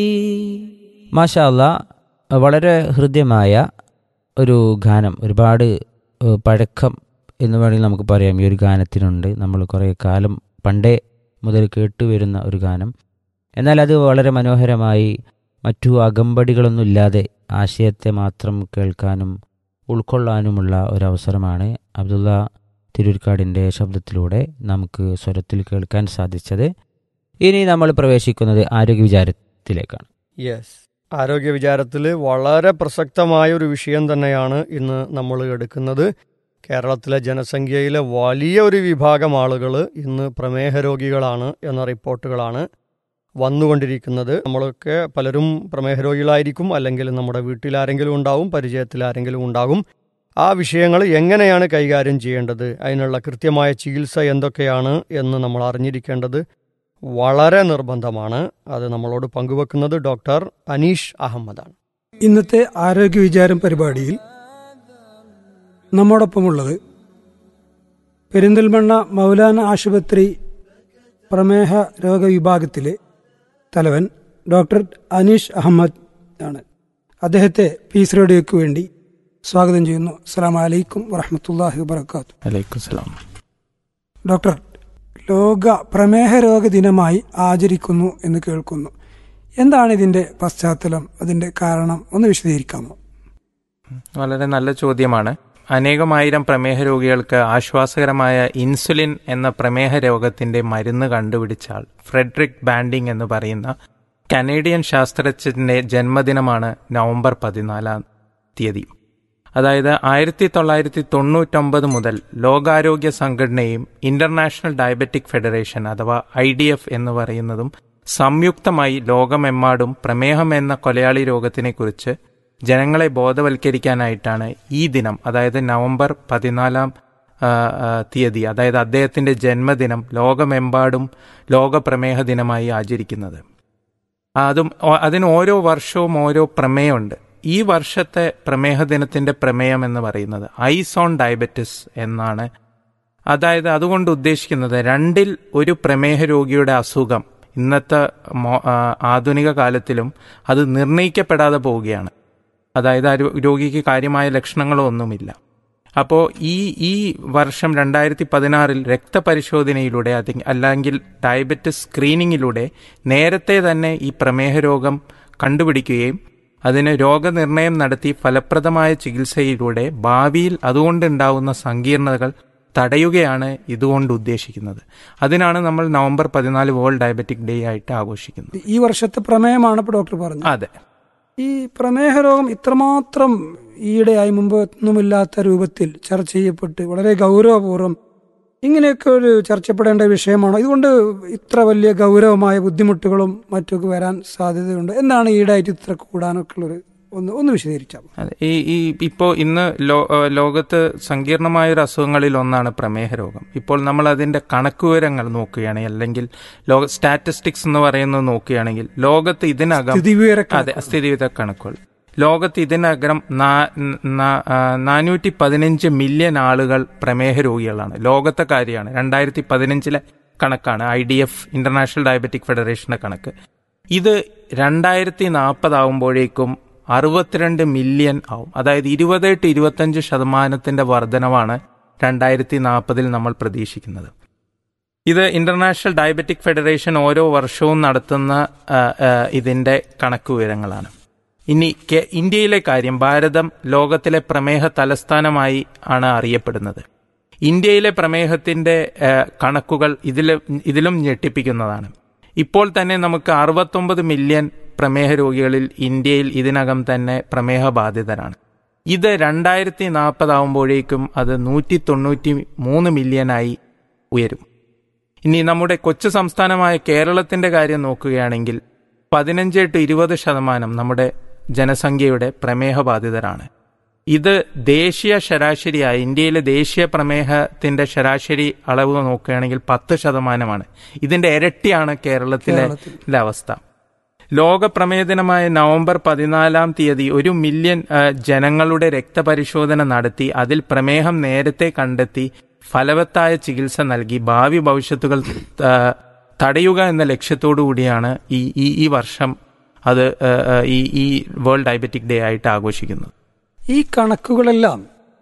മാഷാ അല്ലാ വളരെ ഹൃദ്യമായ ഒരു ഗാനം ഒരുപാട് ഏഹ്, പഴക്കം എന്ന് വേണമെങ്കിൽ നമുക്ക് പറയാം ഈ ഒരു ഗാനത്തിനുണ്ട് നമ്മൾ കുറേ കാലം പണ്ടേ മുതൽ കേട്ടുവരുന്ന ഒരു ഗാനം എന്നാൽ അത് വളരെ മനോഹരമായി മറ്റു അകമ്പടികളൊന്നും ഇല്ലാതെ ആശയത്തെ മാത്രം കേൾക്കാനും ഉൾക്കൊള്ളാനുമുള്ള ഒരവസരമാണ് അബ്ദുള്ള തിരൂർക്കാടിൻ്റെ ശബ്ദത്തിലൂടെ നമുക്ക് സ്വരത്തിൽ കേൾക്കാൻ സാധിച്ചത് ഇനി നമ്മൾ പ്രവേശിക്കുന്നത് ആരോഗ്യ വിചാരത്തിലേക്കാണ് യെസ് ആരോഗ്യ വിചാരത്തിൽ വളരെ പ്രസക്തമായ ഒരു വിഷയം തന്നെയാണ് ഇന്ന് നമ്മൾ എടുക്കുന്നത് കേരളത്തിലെ ജനസംഖ്യയിലെ വലിയ ഒരു വിഭാഗം ആളുകൾ ഇന്ന് പ്രമേഹ രോഗികളാണ് എന്ന റിപ്പോർട്ടുകളാണ് വന്നുകൊണ്ടിരിക്കുന്നത് നമ്മളൊക്കെ പലരും പ്രമേഹ രോഗികളായിരിക്കും അല്ലെങ്കിൽ നമ്മുടെ വീട്ടിൽ ആരെങ്കിലും ഉണ്ടാവും പരിചയത്തിൽ ആരെങ്കിലും ഉണ്ടാകും ആ വിഷയങ്ങൾ എങ്ങനെയാണ് കൈകാര്യം ചെയ്യേണ്ടത് അതിനുള്ള കൃത്യമായ ചികിത്സ എന്തൊക്കെയാണ് എന്ന് നമ്മൾ അറിഞ്ഞിരിക്കേണ്ടത് വളരെ നിർബന്ധമാണ് അത് നമ്മളോട് പങ്കുവെക്കുന്നത് ഡോക്ടർ അനീഷ് അഹമ്മദാണ് ഇന്നത്തെ ആരോഗ്യ വിചാരം പരിപാടിയിൽ നമ്മോടൊപ്പമുള്ളത് പെരിന്തൽമണ്ണ മൗലാന ആശുപത്രി പ്രമേഹ രോഗവിഭാഗത്തിലെ തലവൻ ഡോക്ടർ അനീഷ് അഹമ്മദ് ആണ് അദ്ദേഹത്തെ പീസ് റേഡിയോയ്ക്ക് വേണ്ടി സ്വാഗതം ചെയ്യുന്നു അസ്സാം വലൈക്കും വറഹമത്തല്ലാഹി വബർക്കാത്തു അലൈക്കും സലാം ഡോക്ടർ ലോക പ്രമേഹ രോഗ ദിനമായി ആചരിക്കുന്നു എന്ന് കേൾക്കുന്നു എന്താണ് ഇതിന്റെ പശ്ചാത്തലം അതിന്റെ കാരണം ഒന്ന് വിശദീകരിക്കാമോ വളരെ നല്ല ചോദ്യമാണ് അനേകമായിരം പ്രമേഹ രോഗികൾക്ക് ആശ്വാസകരമായ ഇൻസുലിൻ എന്ന പ്രമേഹ രോഗത്തിന്റെ മരുന്ന് കണ്ടുപിടിച്ച ആൾ ഫ്രെഡറിക് ബാൻഡിംഗ് എന്ന് പറയുന്ന കനേഡിയൻ ശാസ്ത്രജ്ഞന്റെ ജന്മദിനമാണ് നവംബർ പതിനാലാം തീയതി അതായത് ആയിരത്തി തൊള്ളായിരത്തി തൊണ്ണൂറ്റൊമ്പത് മുതൽ ലോകാരോഗ്യ സംഘടനയും ഇന്റർനാഷണൽ ഡയബറ്റിക് ഫെഡറേഷൻ അഥവാ ഐ ഡി എഫ് എന്ന് പറയുന്നതും സംയുക്തമായി ലോകമെമ്പാടും പ്രമേഹം എന്ന കൊലയാളി രോഗത്തിനെക്കുറിച്ച് ജനങ്ങളെ ബോധവൽക്കരിക്കാനായിട്ടാണ് ഈ ദിനം അതായത് നവംബർ പതിനാലാം ആ, ആ, തീയതി അതായത് അദ്ദേഹത്തിന്റെ ജന്മദിനം ലോകമെമ്പാടും ലോക പ്രമേഹ ദിനമായി ആചരിക്കുന്നത് അതും ഓ- അതിന് ഓരോ വർഷവും ഓരോ പ്രമേയമുണ്ട് ഈ വർഷത്തെ പ്രമേഹ ദിനത്തിന്റെ പ്രമേയം എന്ന് പറയുന്നത് ഐസ് ഓൺ ഡയബറ്റിസ് എന്നാണ് അതായത് അതുകൊണ്ട് ഉദ്ദേശിക്കുന്നത് രണ്ടിൽ ഒരു പ്രമേഹ രോഗിയുടെ അസുഖം ഇന്നത്തെ മോ- ആ, ആധുനിക കാലത്തിലും അത് നിർണയിക്കപ്പെടാതെ പോവുകയാണ് അതായത് ആ രോ- രോഗിക്ക് കാര്യമായ ലക്ഷണങ്ങളോ ഒന്നുമില്ല അപ്പോൾ ഈ ഈ വർഷം രണ്ടായിരത്തി പതിനാറിൽ രക്തപരിശോധനയിലൂടെ അതി അല്ലെങ്കിൽ ഡയബറ്റിസ് സ്ക്രീനിങ്ങിലൂടെ നേരത്തെ തന്നെ ഈ പ്രമേഹ രോഗം കണ്ടുപിടിക്കുകയും അതിന് രോഗനിർണയം നടത്തി ഫലപ്രദമായ ചികിത്സയിലൂടെ ഭാവിയിൽ അതുകൊണ്ടുണ്ടാവുന്ന സങ്കീർണതകൾ തടയുകയാണ് ഇതുകൊണ്ട് ഉദ്ദേശിക്കുന്നത് അതിനാണ് നമ്മൾ നവംബർ പതിനാല് വേൾഡ് ഡയബറ്റിക് ഡേ ആയിട്ട് ആഘോഷിക്കുന്നത് ഈ വർഷത്തെ പ്രമേയമാണ് ഇപ്പോൾ ഡോക്ടർ പറഞ്ഞത് അതെ ഈ പ്രമേഹ രോഗം ഇത്രമാത്രം ഈയിടെയായി മുമ്പ് ഒന്നുമില്ലാത്ത രൂപത്തിൽ ചർച്ച ചെയ്യപ്പെട്ട് വളരെ ഗൗരവപൂർവ്വം ഇങ്ങനെയൊക്കെ ഒരു ചർച്ചപ്പെടേണ്ട വിഷയമാണോ ഇതുകൊണ്ട് ഇത്ര വലിയ ഗൗരവമായ ബുദ്ധിമുട്ടുകളും മറ്റൊക്കെ വരാൻ സാധ്യതയുണ്ട് എന്താണ് ഈടായിട്ട് ഇത്ര കൂടാനൊക്കെ ഉള്ളൊരു ഒന്ന് ഒന്ന് വിശദീകരിച്ചാൽ അതെ ഈ ഈ ഇപ്പോൾ ഇന്ന് ലോ ഏഹ് ലോകത്ത് സങ്കീർണമായ ഒരു അസുഖങ്ങളിൽ ഒന്നാണ് പ്രമേഹ രോഗം ഇപ്പോൾ നമ്മൾ അതിന്റെ കണക്കുവിവരങ്ങൾ നോക്കുകയാണെങ്കിൽ അല്ലെങ്കിൽ ലോക സ്റ്റാറ്റിസ്റ്റിക്സ് എന്ന് പറയുന്നത് നോക്കുകയാണെങ്കിൽ ലോകത്ത് ഇതിനകം സ്ഥിതിവിവര അതെ സ്ഥിതിവിധ കണക്കുകൾ ലോകത്ത് ഇതിനകം നാ- നാ- ആ, നാനൂറ്റി പതിനഞ്ച് മില്യൺ ആളുകൾ പ്രമേഹ രോഗികളാണ് ലോകത്തെ കാര്യമാണ് രണ്ടായിരത്തി പതിനഞ്ചിലെ കണക്കാണ് I D F international diabetic ഫെഡറേഷന്റെ കണക്ക് ഇത് രണ്ടായിരത്തി നാൽപ്പതാവുമ്പോഴേക്കും അറുപത്തിരണ്ട് മില്യൺ ആവും അതായത് ഇരുപത് ടു ഇരുപത്തഞ്ച് ശതമാനത്തിന്റെ വർധനവാണ് രണ്ടായിരത്തി നാൽപ്പതിൽ നമ്മൾ പ്രതീക്ഷിക്കുന്നത് ഇത് ഇന്റർനാഷണൽ ഡയബറ്റിക് ഫെഡറേഷൻ ഓരോ വർഷവും നടത്തുന്ന ആ, ആ, ഇതിന്റെ കണക്കുവിവരങ്ങളാണ് ഇനി കെ- ഇന്ത്യയിലെ കാര്യം ഭാരതം ലോകത്തിലെ പ്രമേഹ തലസ്ഥാനമായി ആണ് അറിയപ്പെടുന്നത് ഇന്ത്യയിലെ പ്രമേഹത്തിന്റെ ആ, കണക്കുകൾ ഇതിലും ഇതിലും ഞെട്ടിപ്പിക്കുന്നതാണ് ഇപ്പോൾ തന്നെ നമുക്ക് അറുപത്തൊമ്പത് മില്യൺ പ്രമേഹ രോഗികളിൽ ഇന്ത്യയിൽ ഇതിനകം തന്നെ പ്രമേഹ ബാധിതരാണ് ഇത് രണ്ടായിരത്തി നാൽപ്പതാവുമ്പോഴേക്കും അത് നൂറ്റി തൊണ്ണൂറ്റി മൂന്ന് മില്യനായി ഉയരും ഇനി നമ്മുടെ കൊച്ചു സംസ്ഥാനമായ കേരളത്തിന്റെ കാര്യം നോക്കുകയാണെങ്കിൽ പതിനഞ്ച് ടു ഇരുപത് ശതമാനം നമ്മുടെ ജനസംഖ്യയുടെ പ്രമേഹ ബാധിതരാണ് ഇത് ദേശീയ ശരാശരിയായ ഇന്ത്യയിലെ ദേശീയ പ്രമേഹത്തിന്റെ ശരാശരി അളവ് നോക്കുകയാണെങ്കിൽ പത്ത് ശതമാനമാണ് ഇതിന്റെ ഇരട്ടിയാണ് കേരളത്തിലെ ലെ അവസ്ഥ ലോക പ്രമേയ ദിനമായ നവംബർ പതിനാലാം തീയതി ഒരു മില്യൺ ആ, ജനങ്ങളുടെ രക്തപരിശോധന നടത്തി അതിൽ പ്രമേഹം നേരത്തെ കണ്ടെത്തി ഫലവത്തായ ചികിത്സ നൽകി ഭാവി ഭവിഷ്യത്തുകൾ ആ, തടയുക എന്ന ലക്ഷ്യത്തോടു കൂടിയാണ് ഈ ഈ ഈ വർഷം അത് ആ, ആ, ഈ ഈ വേൾഡ് ഡയബറ്റിക് ഡേ ആയിട്ട് ആഘോഷിക്കുന്നത് ഈ കണക്കുകളെല്ലാം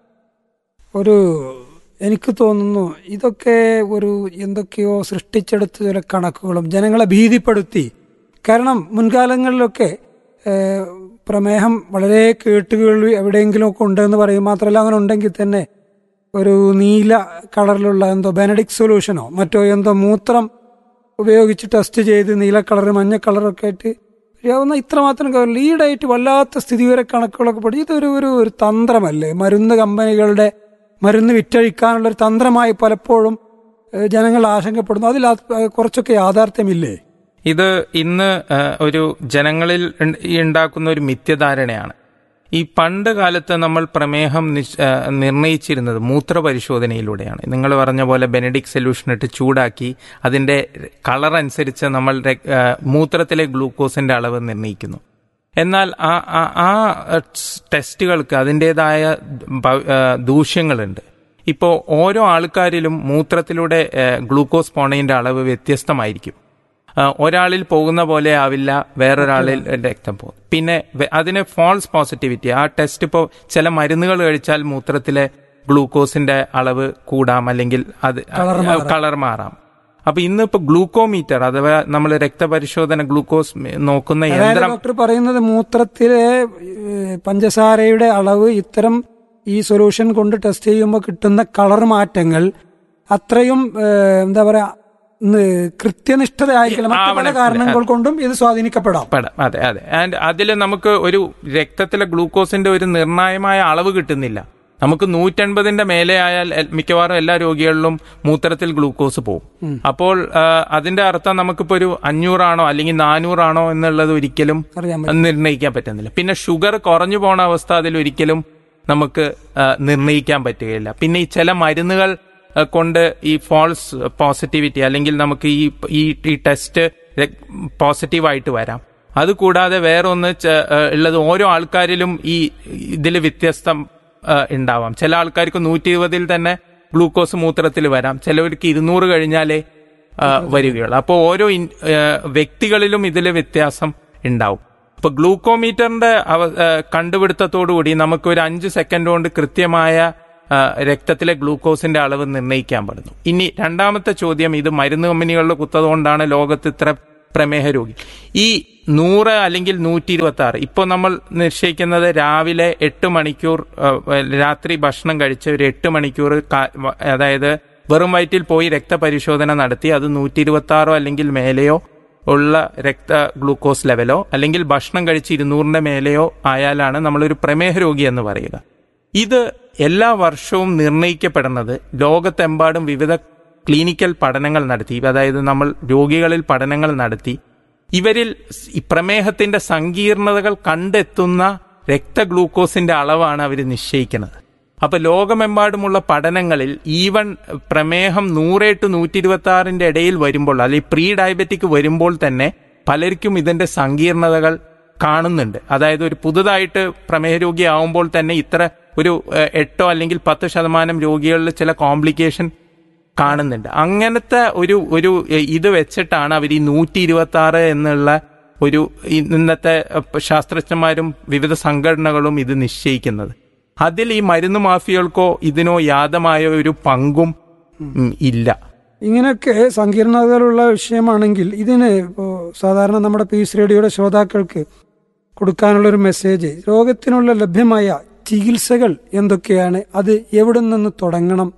ഒരു എനിക്ക് തോന്നുന്നു ഇതൊക്കെ ഒരു എന്തൊക്കെയോ സൃഷ്ടിച്ചെടുത്ത ചില കണക്കുകളും ജനങ്ങളെ ഭീതിപ്പെടുത്തി കാരണം മുൻകാലങ്ങളിലൊക്കെ ഏഹ്, പ്രമേഹം വളരെ കേട്ടുകേൾവി എവിടെയെങ്കിലും ഒക്കെ ഉണ്ടെന്ന് പറയും മാത്രമല്ല അങ്ങനെ ഉണ്ടെങ്കിൽ തന്നെ ഒരു നീല കളറിലുള്ള എന്തോ ബെനഡിക് സൊല്യൂഷനോ മറ്റോ എന്തോ മൂത്രം ഉപയോഗിച്ച് ടെസ്റ്റ് ചെയ്ത് നീല കളർ മഞ്ഞ കളറൊക്കെ ആയിട്ട് ശരിയാവുന്ന ഇത്രമാത്രം കാര്യമില്ല ഈടായിട്ട് വല്ലാത്ത സ്ഥിതിവിവര കണക്കുകളൊക്കെ പഠിച്ചു ഇതൊരു ഒരു ഒരു തന്ത്രമല്ലേ മരുന്ന് കമ്പനികളുടെ മരുന്ന് വിറ്റഴിക്കാനുള്ള ഒരു തന്ത്രമായി പലപ്പോഴും ഏഹ്, ജനങ്ങൾ ആശങ്കപ്പെടുന്നു അതിൽ അത് കുറച്ചൊക്കെ യാഥാർത്ഥ്യമില്ലേ ഇത് ഇന്ന് ആ, ഒരു ജനങ്ങളിൽ ഉണ്ട- ഈ ഉണ്ടാക്കുന്ന ഒരു മിഥ്യധാരണയാണ് ഈ പണ്ട് കാലത്ത് നമ്മൾ പ്രമേഹം നിശ്- ആ, നിർണയിച്ചിരുന്നത് മൂത്രപരിശോധനയിലൂടെയാണ് നിങ്ങൾ പറഞ്ഞ പോലെ ബെനഡിക് സൊല്യൂഷൻ ഇട്ട് ചൂടാക്കി അതിന്റെ കളർ അനുസരിച്ച് നമ്മൾ രക്- ആ, മൂത്രത്തിലെ ഗ്ലൂക്കോസിന്റെ അളവ് നിർണ്ണയിക്കുന്നു എന്നാൽ ആ ആ- ആ ടെസ്റ്റുകൾക്ക് അതിൻ്റെതായ ഭ- ആ, ദൂഷ്യങ്ങളുണ്ട് ഇപ്പോൾ ഓരോ ആൾക്കാരിലും മൂത്രത്തിലൂടെ ആ, ഗ്ലൂക്കോസ് പോണതിന്റെ അളവ് വ്യത്യസ്തമായിരിക്കും ആ, ഒരാളിൽ പോകുന്ന പോലെ ആവില്ല വേറൊരാളിൽ രക്തം പോകും പിന്നെ വെ- അതിന് ഫോൾസ് പോസിറ്റിവിറ്റി ആ ടെസ്റ്റ് ഇപ്പോൾ ചില മരുന്നുകൾ കഴിച്ചാൽ മൂത്രത്തിലെ ഗ്ലൂക്കോസിന്റെ അളവ് കൂടാം അല്ലെങ്കിൽ അത് കളർ മാറാം. കളർ മാറാം അപ്പൊ ഇന്നിപ്പോ ഗ്ലൂക്കോമീറ്റർ അഥവാ നമ്മൾ രക്തപരിശോധന ഗ്ലൂക്കോസ് നോക്കുന്ന അതായത് യന്ത്രം ഡോക്ടർ പറയുന്നത് മൂത്രത്തിലെ ഏഹ്, പഞ്ചസാരയുടെ അളവ് ഇത്തരം ഈ സൊല്യൂഷൻ കൊണ്ട് ടെസ്റ്റ് ചെയ്യുമ്പോൾ കിട്ടുന്ന കളർ മാറ്റങ്ങൾ അത്രയും ഏഹ്, എന്താ പറയാ ന്ന് കൃത്യനിഷ്ഠതയായിരിക്കില്ല മറ്റു പല ആവണം. കാരണങ്ങൾ കൊണ്ടും ഇത് സ്വാധീനിക്കപ്പെടാം പടം അതെ അതെ ആൻഡ് അതിൽ നമുക്ക് ഒരു രക്തത്തിലെ ഗ്ലൂക്കോസിന്റെ ഒരു നിർണായകമായ അളവ് കിട്ടുന്നില്ല നമുക്ക് നൂറ്റൻപതിന്റെ മേലെ ആയാൽ എൽ- മിക്കവാറും എല്ലാ രോഗികളിലും മൂത്രത്തിൽ ഗ്ലൂക്കോസ് പോകും അപ്പോൾ ആ, അതിന്റെ അർത്ഥം നമുക്കിപ്പോ ഒരു അഞ്ഞൂറാണോ അല്ലെങ്കിൽ നാനൂറാണോ എന്നുള്ളത് ഒരിക്കലും അറിയാൻ നിർണ്ണയിക്കാൻ പറ്റുന്നില്ല പിന്നെ ഷുഗർ കുറഞ്ഞു പോണ അവസ്ഥ അതിൽ ഒരിക്കലും നമുക്ക് ആ, നിർണ്ണയിക്കാൻ പറ്റുകയില്ല പിന്നെ ഈ ചില മരുന്നുകൾ ആ, കൊണ്ട് ഈ ഫോൾസ് പോസിറ്റിവിറ്റി അല്ലെങ്കിൽ നമുക്ക് ഈ ഈ ഈ ടെസ്റ്റ് പോസിറ്റീവായിട്ട് വരാം അതുകൂടാതെ വേറൊന്ന് ച- ആ, ഉള്ളത് ഓരോ ആൾക്കാരിലും ഈ ഇതിൽ വ്യത്യസ്തം ആ, ഉണ്ടാവാം ചില ആൾക്കാർക്ക് നൂറ്റി ഇരുപതിൽ തന്നെ ഗ്ലൂക്കോസ് മൂത്രത്തിൽ വരാം ചിലവർക്ക് ഇരുന്നൂറ് കഴിഞ്ഞാലേ ആ, വരികയുള്ളൂ അപ്പോൾ ഓരോ ഇൻ- ആ, വ്യക്തികളിലും ഇതിൽ വ്യത്യാസം ഉണ്ടാവും ഇപ്പൊ ഗ്ലൂക്കോമീറ്ററിന്റെ അവ- ആ, കണ്ടുപിടുത്തത്തോടുകൂടി നമുക്ക് ഒരു അഞ്ച് സെക്കൻഡ് കൊണ്ട് കൃത്യമായ ആ, രക്തത്തിലെ ഗ്ലൂക്കോസിന്റെ അളവ് നിർണ്ണയിക്കാൻ പറ്റുന്നു ഇനി രണ്ടാമത്തെ ചോദ്യം ഇത് മരുന്ന് കമ്പനികളുടെ കുത്തതുകൊണ്ടാണ് ലോകത്ത് ഇത്ര പ്രമേഹ രോഗി ഈ നൂറ് അല്ലെങ്കിൽ നൂറ്റി ഇരുപത്തി ആറ് ഇപ്പോൾ നമ്മൾ നിശ്ചയിക്കുന്നത് രാവിലെ എട്ട് മണിക്കൂർ ആ, രാത്രി ഭക്ഷണം കഴിച്ച് ഒരു എട്ട് മണിക്കൂർ കാ- വ- അതായത് വെറും വയറ്റിൽ പോയി രക്തപരിശോധന നടത്തി അത് നൂറ്റി ഇരുപത്തി ആറോ അല്ലെങ്കിൽ മേലെയോ ഉള്ള രക്ത ഗ്ലൂക്കോസ് ലെവലോ അല്ലെങ്കിൽ ഭക്ഷണം കഴിച്ച് ഇരുന്നൂറിന്റെ മേലെയോ ആയാലാണ് നമ്മളൊരു പ്രമേഹ രോഗി എന്ന് പറയുക ഇത് എല്ലാ വർഷവും നിർണയിക്കപ്പെടുന്നത് ലോകത്തെമ്പാടും വിവിധ ക്ലിനിക്കൽ പഠനങ്ങൾ നടത്തി അതായത് നമ്മൾ രോഗികളിൽ പഠനങ്ങൾ നടത്തി ഇവരിൽ ഈ പ്രമേഹത്തിന്റെ സങ്കീർണതകൾ കണ്ടെത്തുന്ന രക്തഗ്ലൂക്കോസിന്റെ അളവാണ് അവർ നിശ്ചയിക്കുന്നത് അപ്പൊ ലോകമെമ്പാടുമുള്ള പഠനങ്ങളിൽ ഈവൻ പ്രമേഹം നൂറ് ടു നൂറ്റി ഇരുപത്തി ആറിന്റെ ഇടയിൽ വരുമ്പോൾ അല്ലെങ്കിൽ പ്രീ ഡയബറ്റിക് വരുമ്പോൾ തന്നെ പലർക്കും ഇതിന്റെ സങ്കീർണതകൾ കാണുന്നുണ്ട് അതായത് ഒരു പുതുതായിട്ട് പ്രമേഹ രോഗി ആവുമ്പോൾ തന്നെ ഇത്ര ഒരു ഏഹ്, എട്ടോ അല്ലെങ്കിൽ പത്ത് ശതമാനം രോഗികളിൽ ചില കോംപ്ലിക്കേഷൻ കാണുന്നുണ്ട് അങ്ങനത്തെ ഒരു ഒരു ഏഹ്, ഇത് വെച്ചിട്ടാണ് അവർ ഈ നൂറ്റി ഇരുപത്തി ആറ് എന്നുള്ള ഒരു ഈ ഇന്നത്തെ ഏഹ്, ശാസ്ത്രജ്ഞന്മാരും വിവിധ സംഘടനകളും ഇത് നിശ്ചയിക്കുന്നത് അതിൽ ഈ മരുന്ന് മാഫിയകൾക്കോ ഇതിനോ യാതമായ ഒരു പങ്കും ഉം, ഇല്ല ഇങ്ങനെയൊക്കെ സങ്കീർണതകളുള്ള വിഷയമാണെങ്കിൽ ഇതിന് ഇപ്പോൾ സാധാരണ നമ്മുടെ പീസ് റേഡിയോയുടെ ശ്രോതാക്കൾക്ക് കൊടുക്കാനുള്ള ഒരു മെസ്സേജ് രോഗത്തിനുള്ള ലഭ്യമായ ചികിത്സകൾ എന്തൊക്കെയാണ് അത് എവിടെ നിന്ന് തുടങ്ങണം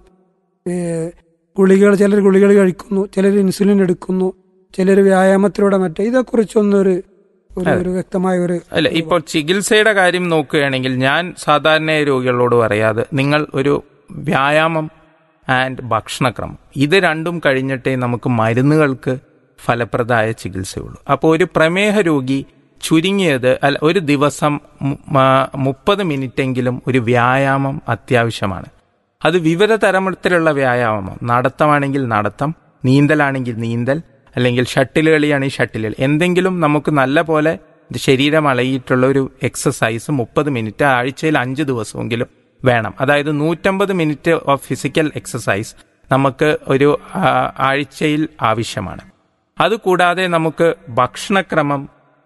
ഏഹ് ഗുളികൾ ചിലർ ഗുളികൾ കഴിക്കുന്നു ചിലർ ഇൻസുലിൻ എടുക്കുന്നു ചിലർ വ്യായാമത്തിലൂടെ മറ്റേ ഇതേക്കുറിച്ചൊന്നൊരു ഒരു ഒരു വ്യക്തമായ ഒരു അല്ല ഇപ്പോൾ ചികിത്സയുടെ കാര്യം നോക്കുകയാണെങ്കിൽ ഞാൻ സാധാരണ രോഗികളോട് പറയാതെ നിങ്ങൾ ഒരു വ്യായാമം ആൻഡ് ഭക്ഷണക്രമം ഇത് രണ്ടും കഴിഞ്ഞിട്ടേ നമുക്ക് മരുന്നുകൾക്ക് ഫലപ്രദമായ ചികിത്സയുള്ളൂ അപ്പോൾ ഒരു പ്രമേഹ രോഗി ചുരുങ്ങിയത് അല്ല ഒരു ദിവസം മുപ്പത് മിനിറ്റെങ്കിലും ഒരു വ്യായാമം അത്യാവശ്യമാണ് അത് വിവിധ തരത്തിലുള്ള വ്യായാമം നടത്തമാണെങ്കിൽ നടത്തം നീന്തലാണെങ്കിൽ നീന്തൽ അല്ലെങ്കിൽ ഷട്ടിൽ കളിയാണെങ്കിൽ ഷട്ടിൽ കളി എന്തെങ്കിലും നമുക്ക് നല്ല പോലെ ശരീരം അളയിട്ടുള്ള ഒരു എക്സസൈസ് മുപ്പത് മിനിറ്റ് ആഴ്ചയിൽ അഞ്ച് ദിവസമെങ്കിലും വേണം അതായത് നൂറ്റമ്പത് മിനിറ്റ് ഓഫ് ഫിസിക്കൽ എക്സസൈസ് നമുക്ക് ഒരു ആ, ആഴ്ചയിൽ ആവശ്യമാണ് അതുകൂടാതെ നമുക്ക് ഭക്ഷണക്രമം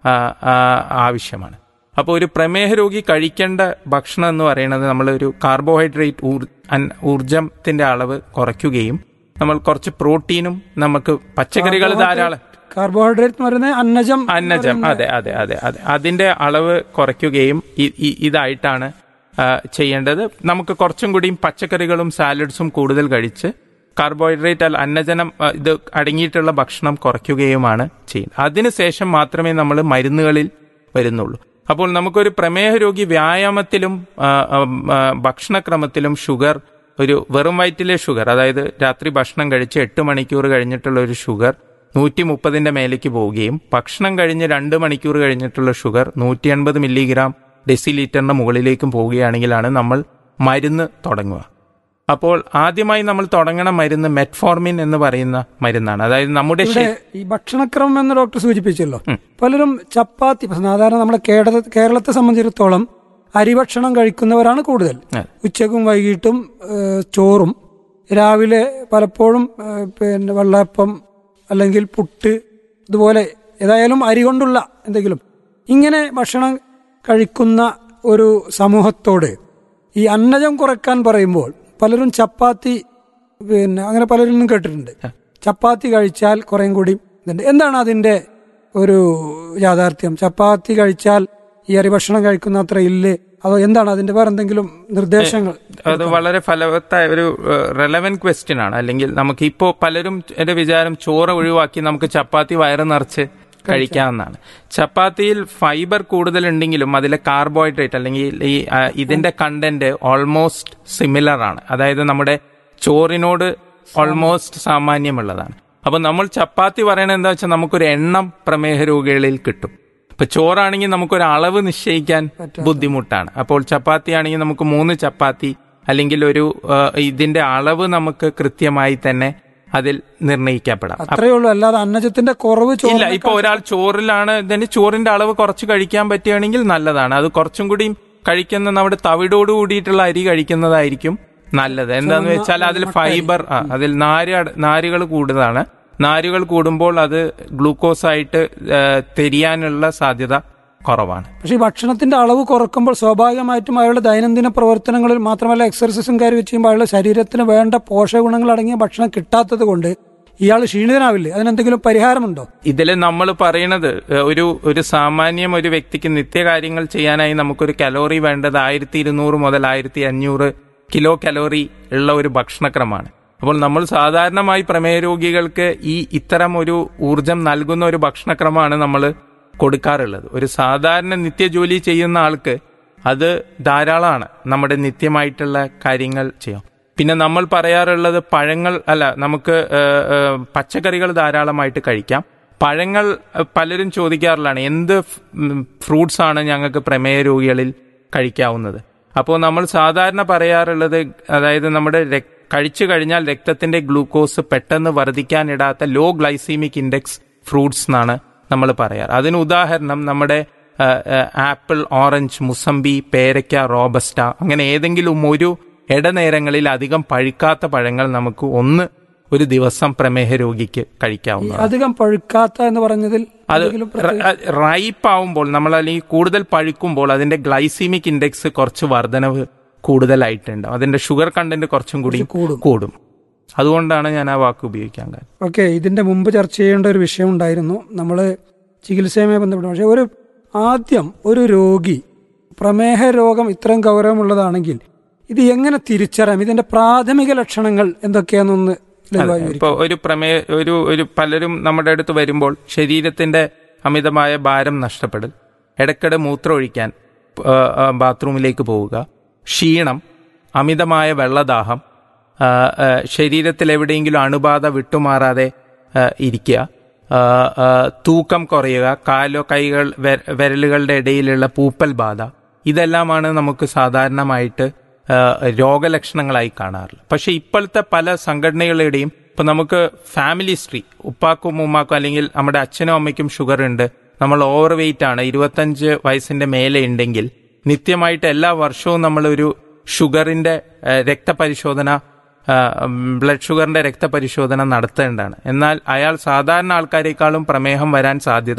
ആ, ആ, ആവശ്യമാണ് അപ്പോൾ ഒരു പ്രമേഹ രോഗി കഴിക്കേണ്ട ഭക്ഷണം എന്ന് പറയുന്നത് നമ്മൾ ഒരു കാർബോഹൈഡ്രേറ്റ് ഊർ- അൻ- ഊർജത്തിന്റെ അളവ് കുറയ്ക്കുകയും നമ്മൾ കുറച്ച് പ്രോട്ടീനും നമുക്ക് പച്ചക്കറികൾ ധാരാളം കാർബോഹൈഡ്രേറ്റ് എന്ന് പറയുന്നത് അന്നജം എന്ന് അന്നജം പറയുന്ന- അതെ അതെ അതെ അതെ അതിന്റെ അളവ് കുറയ്ക്കുകയും ഇ- ഇ- ഇതായിട്ടാണ് ആ, ചെയ്യേണ്ടത് നമുക്ക് കുറച്ചും കൂടിയും പച്ചക്കറികളും സാലഡ്സും കൂടുതൽ കഴിച്ച് കാർബോഹൈഡ്രേറ്റ് അല്ല അന്നജനം ആ, ഇത് അടങ്ങിയിട്ടുള്ള ഭക്ഷണം കുറയ്ക്കുകയുമാണ് ചെയ്യുന്നത് അതിനുശേഷം മാത്രമേ നമ്മൾ മരുന്നുകളിൽ വരുന്നുള്ളൂ അപ്പോൾ നമുക്കൊരു പ്രമേഹ രോഗി വ്യായാമത്തിലും ആ, ഉം, ആ, ഭക്ഷണക്രമത്തിലും ഷുഗർ ഒരു വെറും വയറ്റിലെ ഷുഗർ അതായത് രാത്രി ഭക്ഷണം കഴിച്ച് എട്ട് മണിക്കൂർ കഴിഞ്ഞിട്ടുള്ള ഒരു ഷുഗർ നൂറ്റി മുപ്പതിന്റെ മേലേക്ക് പോവുകയും ഭക്ഷണം കഴിഞ്ഞ് രണ്ട് മണിക്കൂർ കഴിഞ്ഞിട്ടുള്ള ഷുഗർ നൂറ്റി അൻപത് മില്ലിഗ്രാം ഡെസിലീറ്ററിന്റെ മുകളിലേക്കും പോവുകയാണെങ്കിലാണ് നമ്മൾ മരുന്ന് തുടങ്ങുക അപ്പോൾ ആദ്യമായി നമ്മൾ തുടങ്ങണ മരുന്ന് മെറ്റ്ഫോർമിൻ എന്ന് പറയുന്ന മരുന്നാണ് അതായത് നമ്മുടെ ഇവിടെ ശരീ- ഈ ഭക്ഷണക്രമം എന്ന് ഡോക്ടർ സൂചിപ്പിച്ചല്ലോ പലരും ചപ്പാത്തി ഇപ്പൊ സാധാരണ നമ്മുടെ കേരള കേരളത്തെ സംബന്ധിച്ചിടത്തോളം അരിഭക്ഷണം കഴിക്കുന്നവരാണ് കൂടുതൽ അതെ. ഉച്ചക്കും വൈകിട്ടും ഏഹ്, ചോറും രാവിലെ പലപ്പോഴും ഏഹ്, പിന്നെ വെള്ളയപ്പം അല്ലെങ്കിൽ പുട്ട് ഇതുപോലെ ഏതായാലും അരി കൊണ്ടുള്ള എന്തെങ്കിലും ഇങ്ങനെ ഭക്ഷണം കഴിക്കുന്ന ഒരു സമൂഹത്തോട് ഈ അന്നജം കുറയ്ക്കാൻ പറയുമ്പോൾ പലരും ചപ്പാത്തി പിന്നെ അങ്ങനെ പലരിൽ നിന്നും കേട്ടിട്ടുണ്ട് ചപ്പാത്തി കഴിച്ചാൽ കുറേം കൂടി ഇതുണ്ട് എന്താണ് അതിന്റെ ഒരു യാഥാർത്ഥ്യം ചപ്പാത്തി കഴിച്ചാൽ ഈ അരി ഭക്ഷണം കഴിക്കുന്ന അത്ര ഇല്ലേ അതോ എന്താണ് അതിന്റെ വേറെ എന്തെങ്കിലും നിർദ്ദേശങ്ങൾ അത് വളരെ ഫലവത്തായ ഒരു റെലവെന്റ് ക്വസ്റ്റ്യൻ ആണ് അല്ലെങ്കിൽ നമുക്ക് ഇപ്പോൾ പലരും എന്റെ വിചാരം ചോറ് ഒഴിവാക്കി നമുക്ക് ചപ്പാത്തി വയറ് നിറച്ച് കഴിക്കാവുന്നതാണ് ചപ്പാത്തിയിൽ ഫൈബർ കൂടുതലുണ്ടെങ്കിലും അതിലെ കാർബോഹൈഡ്രേറ്റ് അല്ലെങ്കിൽ ഈ ആ, ഇതിന്റെ കണ്ടന്റ് ഓൾമോസ്റ്റ് സിമിലർ ആണ് അതായത് നമ്മുടെ ചോറിനോട് ഓൾമോസ്റ്റ് സാമാന്യമുള്ളതാണ് അപ്പൊ നമ്മൾ ചപ്പാത്തി പറയണത് എന്താ വെച്ചാൽ നമുക്കൊരു എണ്ണം പ്രമേഹ രോഗികളിൽ കിട്ടും ഇപ്പൊ ചോറാണെങ്കിൽ നമുക്കൊരു അളവ് നിശ്ചയിക്കാൻ ബുദ്ധിമുട്ടാണ് അപ്പോൾ ചപ്പാത്തി ആണെങ്കിൽ നമുക്ക് മൂന്ന് ചപ്പാത്തി അല്ലെങ്കിൽ ഒരു ആ, ഇതിന്റെ അളവ് നമുക്ക് കൃത്യമായി തന്നെ അതിൽ നിർണയിക്കപ്പെടാം അത്രയേ ഉള്ളൂ അല്ലാതെ അന്നജത്തിന്റെ കുറവ് ഇല്ല ചോറിനേക്കാൾ ഇപ്പൊ ഒരാൾ ചോറിലാണ് ഇതിന് ചോറിന്റെ അളവ് കുറച്ച് കഴിക്കാൻ പറ്റുകയാണെങ്കിൽ നല്ലതാണ് അത് കുറച്ചും കൂടി കഴിക്കുന്ന നമ്മുടെ തവിടോട് കൂടിയിട്ടുള്ള അരി കഴിക്കുന്നതായിരിക്കും നല്ലത് എന്താന്ന് വെച്ചാൽ അതിൽ ഫൈബർ ആ അതിൽ നാര് അട- നാരുകൾ കൂടുതലാണ് നാരുകൾ കൂടുമ്പോൾ അത് ഗ്ലൂക്കോസ് ആയിട്ട് ആ, തെരിയാനുള്ള സാധ്യത കുറവാണ് പക്ഷേ ഈ ഭക്ഷണത്തിന്റെ അളവ് കുറക്കുമ്പോൾ സ്വാഭാവികമായിട്ടും അയാളുടെ ദൈനംദിന പ്രവർത്തനങ്ങളിൽ മാത്രമല്ല എക്സർസൈസും കാര്യം വെച്ച് ചെയ്യുമ്പോൾ അയാളുടെ ശരീരത്തിന് വേണ്ട പോഷകഗുണങ്ങൾ അടങ്ങിയ ഭക്ഷണം കിട്ടാത്തത് കൊണ്ട് ഇയാൾ ക്ഷീണിതനാവില്ലേ അതിനെന്തെങ്കിലും പരിഹാരമുണ്ടോ ഇതിൽ നമ്മൾ പറയണത് ഏഹ്, ഒരു ഒരു സാമാന്യം ഒരു വ്യക്തിക്ക് നിത്യകാര്യങ്ങൾ ചെയ്യാനായി നമുക്കൊരു കലോറി വേണ്ടത് ആയിരത്തി ഇരുന്നൂറ് മുതൽ ആയിരത്തി അഞ്ഞൂറ് കിലോ കലോറി ഉള്ള ഒരു ഭക്ഷണക്രമമാണ് അപ്പോൾ നമ്മൾ സാധാരണമായി പ്രമേയ രോഗികൾക്ക് ഈ ഇത്തരം ഒരു ഊർജം നൽകുന്ന ഒരു ഭക്ഷണക്രമമാണ് നമ്മൾ കൊടുക്കാറുള്ളത് ഒരു സാധാരണ നിത്യജോലി ചെയ്യുന്ന ആൾക്ക് അത് ധാരാളമാണ് നമ്മുടെ നിത്യമായിട്ടുള്ള കാര്യങ്ങൾ ചെയ്യാം പിന്നെ നമ്മൾ പറയാറുള്ളത് പഴങ്ങൾ അല്ല നമുക്ക് ഏഹ്, ഏഹ്, പച്ചക്കറികൾ ധാരാളമായിട്ട് കഴിക്കാം പഴങ്ങൾ ഏഹ്, പലരും ചോദിക്കാറുള്ളതാണ് എന്ത് ഫ്രൂട്ട്സ് ആണ് ഞങ്ങൾക്ക് പ്രമേയ രോഗികളിൽ കഴിക്കാവുന്നത് അപ്പോൾ നമ്മൾ സാധാരണ പറയാറുള്ളത് അതായത് നമ്മുടെ രക്- കഴിച്ചു കഴിഞ്ഞാൽ രക്തത്തിന്റെ ഗ്ലൂക്കോസ് പെട്ടെന്ന് വർദ്ധിക്കാനിടാത്ത ലോ ഗ്ലൈസീമിക് ഇൻഡെക്സ് ഫ്രൂട്ട്സ് എന്നാണ് നമ്മൾ പറയാറ് അതിന് ഉദാഹരണം നമ്മുടെ ആ, ആ, ആപ്പിൾ ഓറഞ്ച് മുസമ്പി പേരയ്ക്ക റോബസ്റ്റ അങ്ങനെ ഏതെങ്കിലും ഒരു ഇടനേരങ്ങളിൽ അധികം പഴുക്കാത്ത പഴങ്ങൾ നമുക്ക് ഒന്ന് ഒരു ദിവസം പ്രമേഹ രോഗിക്ക് കഴിക്കാവുന്നതാണ് അധികം പഴുക്കാത്ത എന്ന് പറഞ്ഞതിൽ അത് എന്തെങ്കിലും പ്രത്യേക- റൈപ്പ് ആവുമ്പോൾ നമ്മൾ അല്ലെങ്കിൽ കൂടുതൽ പഴുക്കുമ്പോൾ അതിന്റെ ഗ്ലൈസീമിക് ഇൻഡെക്സ് കുറച്ച് വർധനവ് കൂടുതലായിട്ടുണ്ട് അതിന്റെ ഷുഗർ കണ്ടന്റ് കുറച്ചും കൂടി കൂടും. കൂടും അതുകൊണ്ടാണ് ഞാൻ ആ വാക്ക് ഉപയോഗിക്കാൻ കാരണം ഓക്കെ ഇതിന്റെ മുമ്പ് ചർച്ച ചെയ്യേണ്ട ഒരു വിഷയം ഉണ്ടായിരുന്നു നമ്മൾ ചികിത്സയുമായി ബന്ധപ്പെട്ട് പക്ഷേ ഒരു ആദ്യം ഒരു രോഗി പ്രമേഹ രോഗം ഇത്രയും ഗൗരവമുള്ളതാണെങ്കിൽ ഇത് എങ്ങനെ തിരിച്ചറിയാം ഇതിന്റെ പ്രാഥമിക ലക്ഷണങ്ങൾ എന്തൊക്കെയാണെന്നൊന്ന് ലഘുവായി വിവരിക്കുക. ഇപ്പോൾ ഒരു പ്രമേയ ഒരു ഒരു പലരും നമ്മുടെ അടുത്ത് വരുമ്പോൾ ശരീരത്തിന്റെ അമിതമായ ഭാരം നഷ്ടപ്പെടൽ ഇടയ്ക്കിടെ മൂത്രമൊഴിക്കാൻ ആ, ആ, ബാത്റൂമിലേക്ക് പോവുക ക്ഷീണം അമിതമായ വെള്ളദാഹം ആ, ആ, ശരീരത്തിൽ എവിടെയെങ്കിലും അണുബാധ വിട്ടുമാറാതെ ആ, ഇരിക്കുക ആ, ആ, തൂക്കം കുറയുക കാലോ കൈകൾ വെ- വിരലുകളുടെ ഇടയിലുള്ള പൂപ്പൽ ബാധ ഇതെല്ലാമാണ് നമുക്ക് സാധാരണമായിട്ട് ആ, രോഗലക്ഷണങ്ങളായി കാണാറുള്ളത് പക്ഷെ ഇപ്പോഴത്തെ പല സംഘടനകളുടെയും ഇപ്പൊ നമുക്ക് ഫാമിലി ഹിസ്റ്ററി ഉപ്പാക്കും ഉമ്മാക്കും അല്ലെങ്കിൽ നമ്മുടെ അച്ഛനും അമ്മയ്ക്കും ഷുഗർ ഉണ്ട് നമ്മൾ ഓവർ വെയിറ്റ് ആണ് ഇരുപത്തഞ്ച് വയസ്സിന്റെ മേലെ ഉണ്ടെങ്കിൽ നിത്യമായിട്ട് എല്ലാ വർഷവും നമ്മളൊരു ഷുഗറിന്റെ ആ, രക്തപരിശോധന ആ, ബ്ലഡ് ഷുഗറിന്റെ രക്തപരിശോധന നടത്തേണ്ടതാണ് എന്നാൽ അയാൾ സാധാരണ ആൾക്കാരെക്കാളും പ്രമേഹം വരാൻ സാധ്യത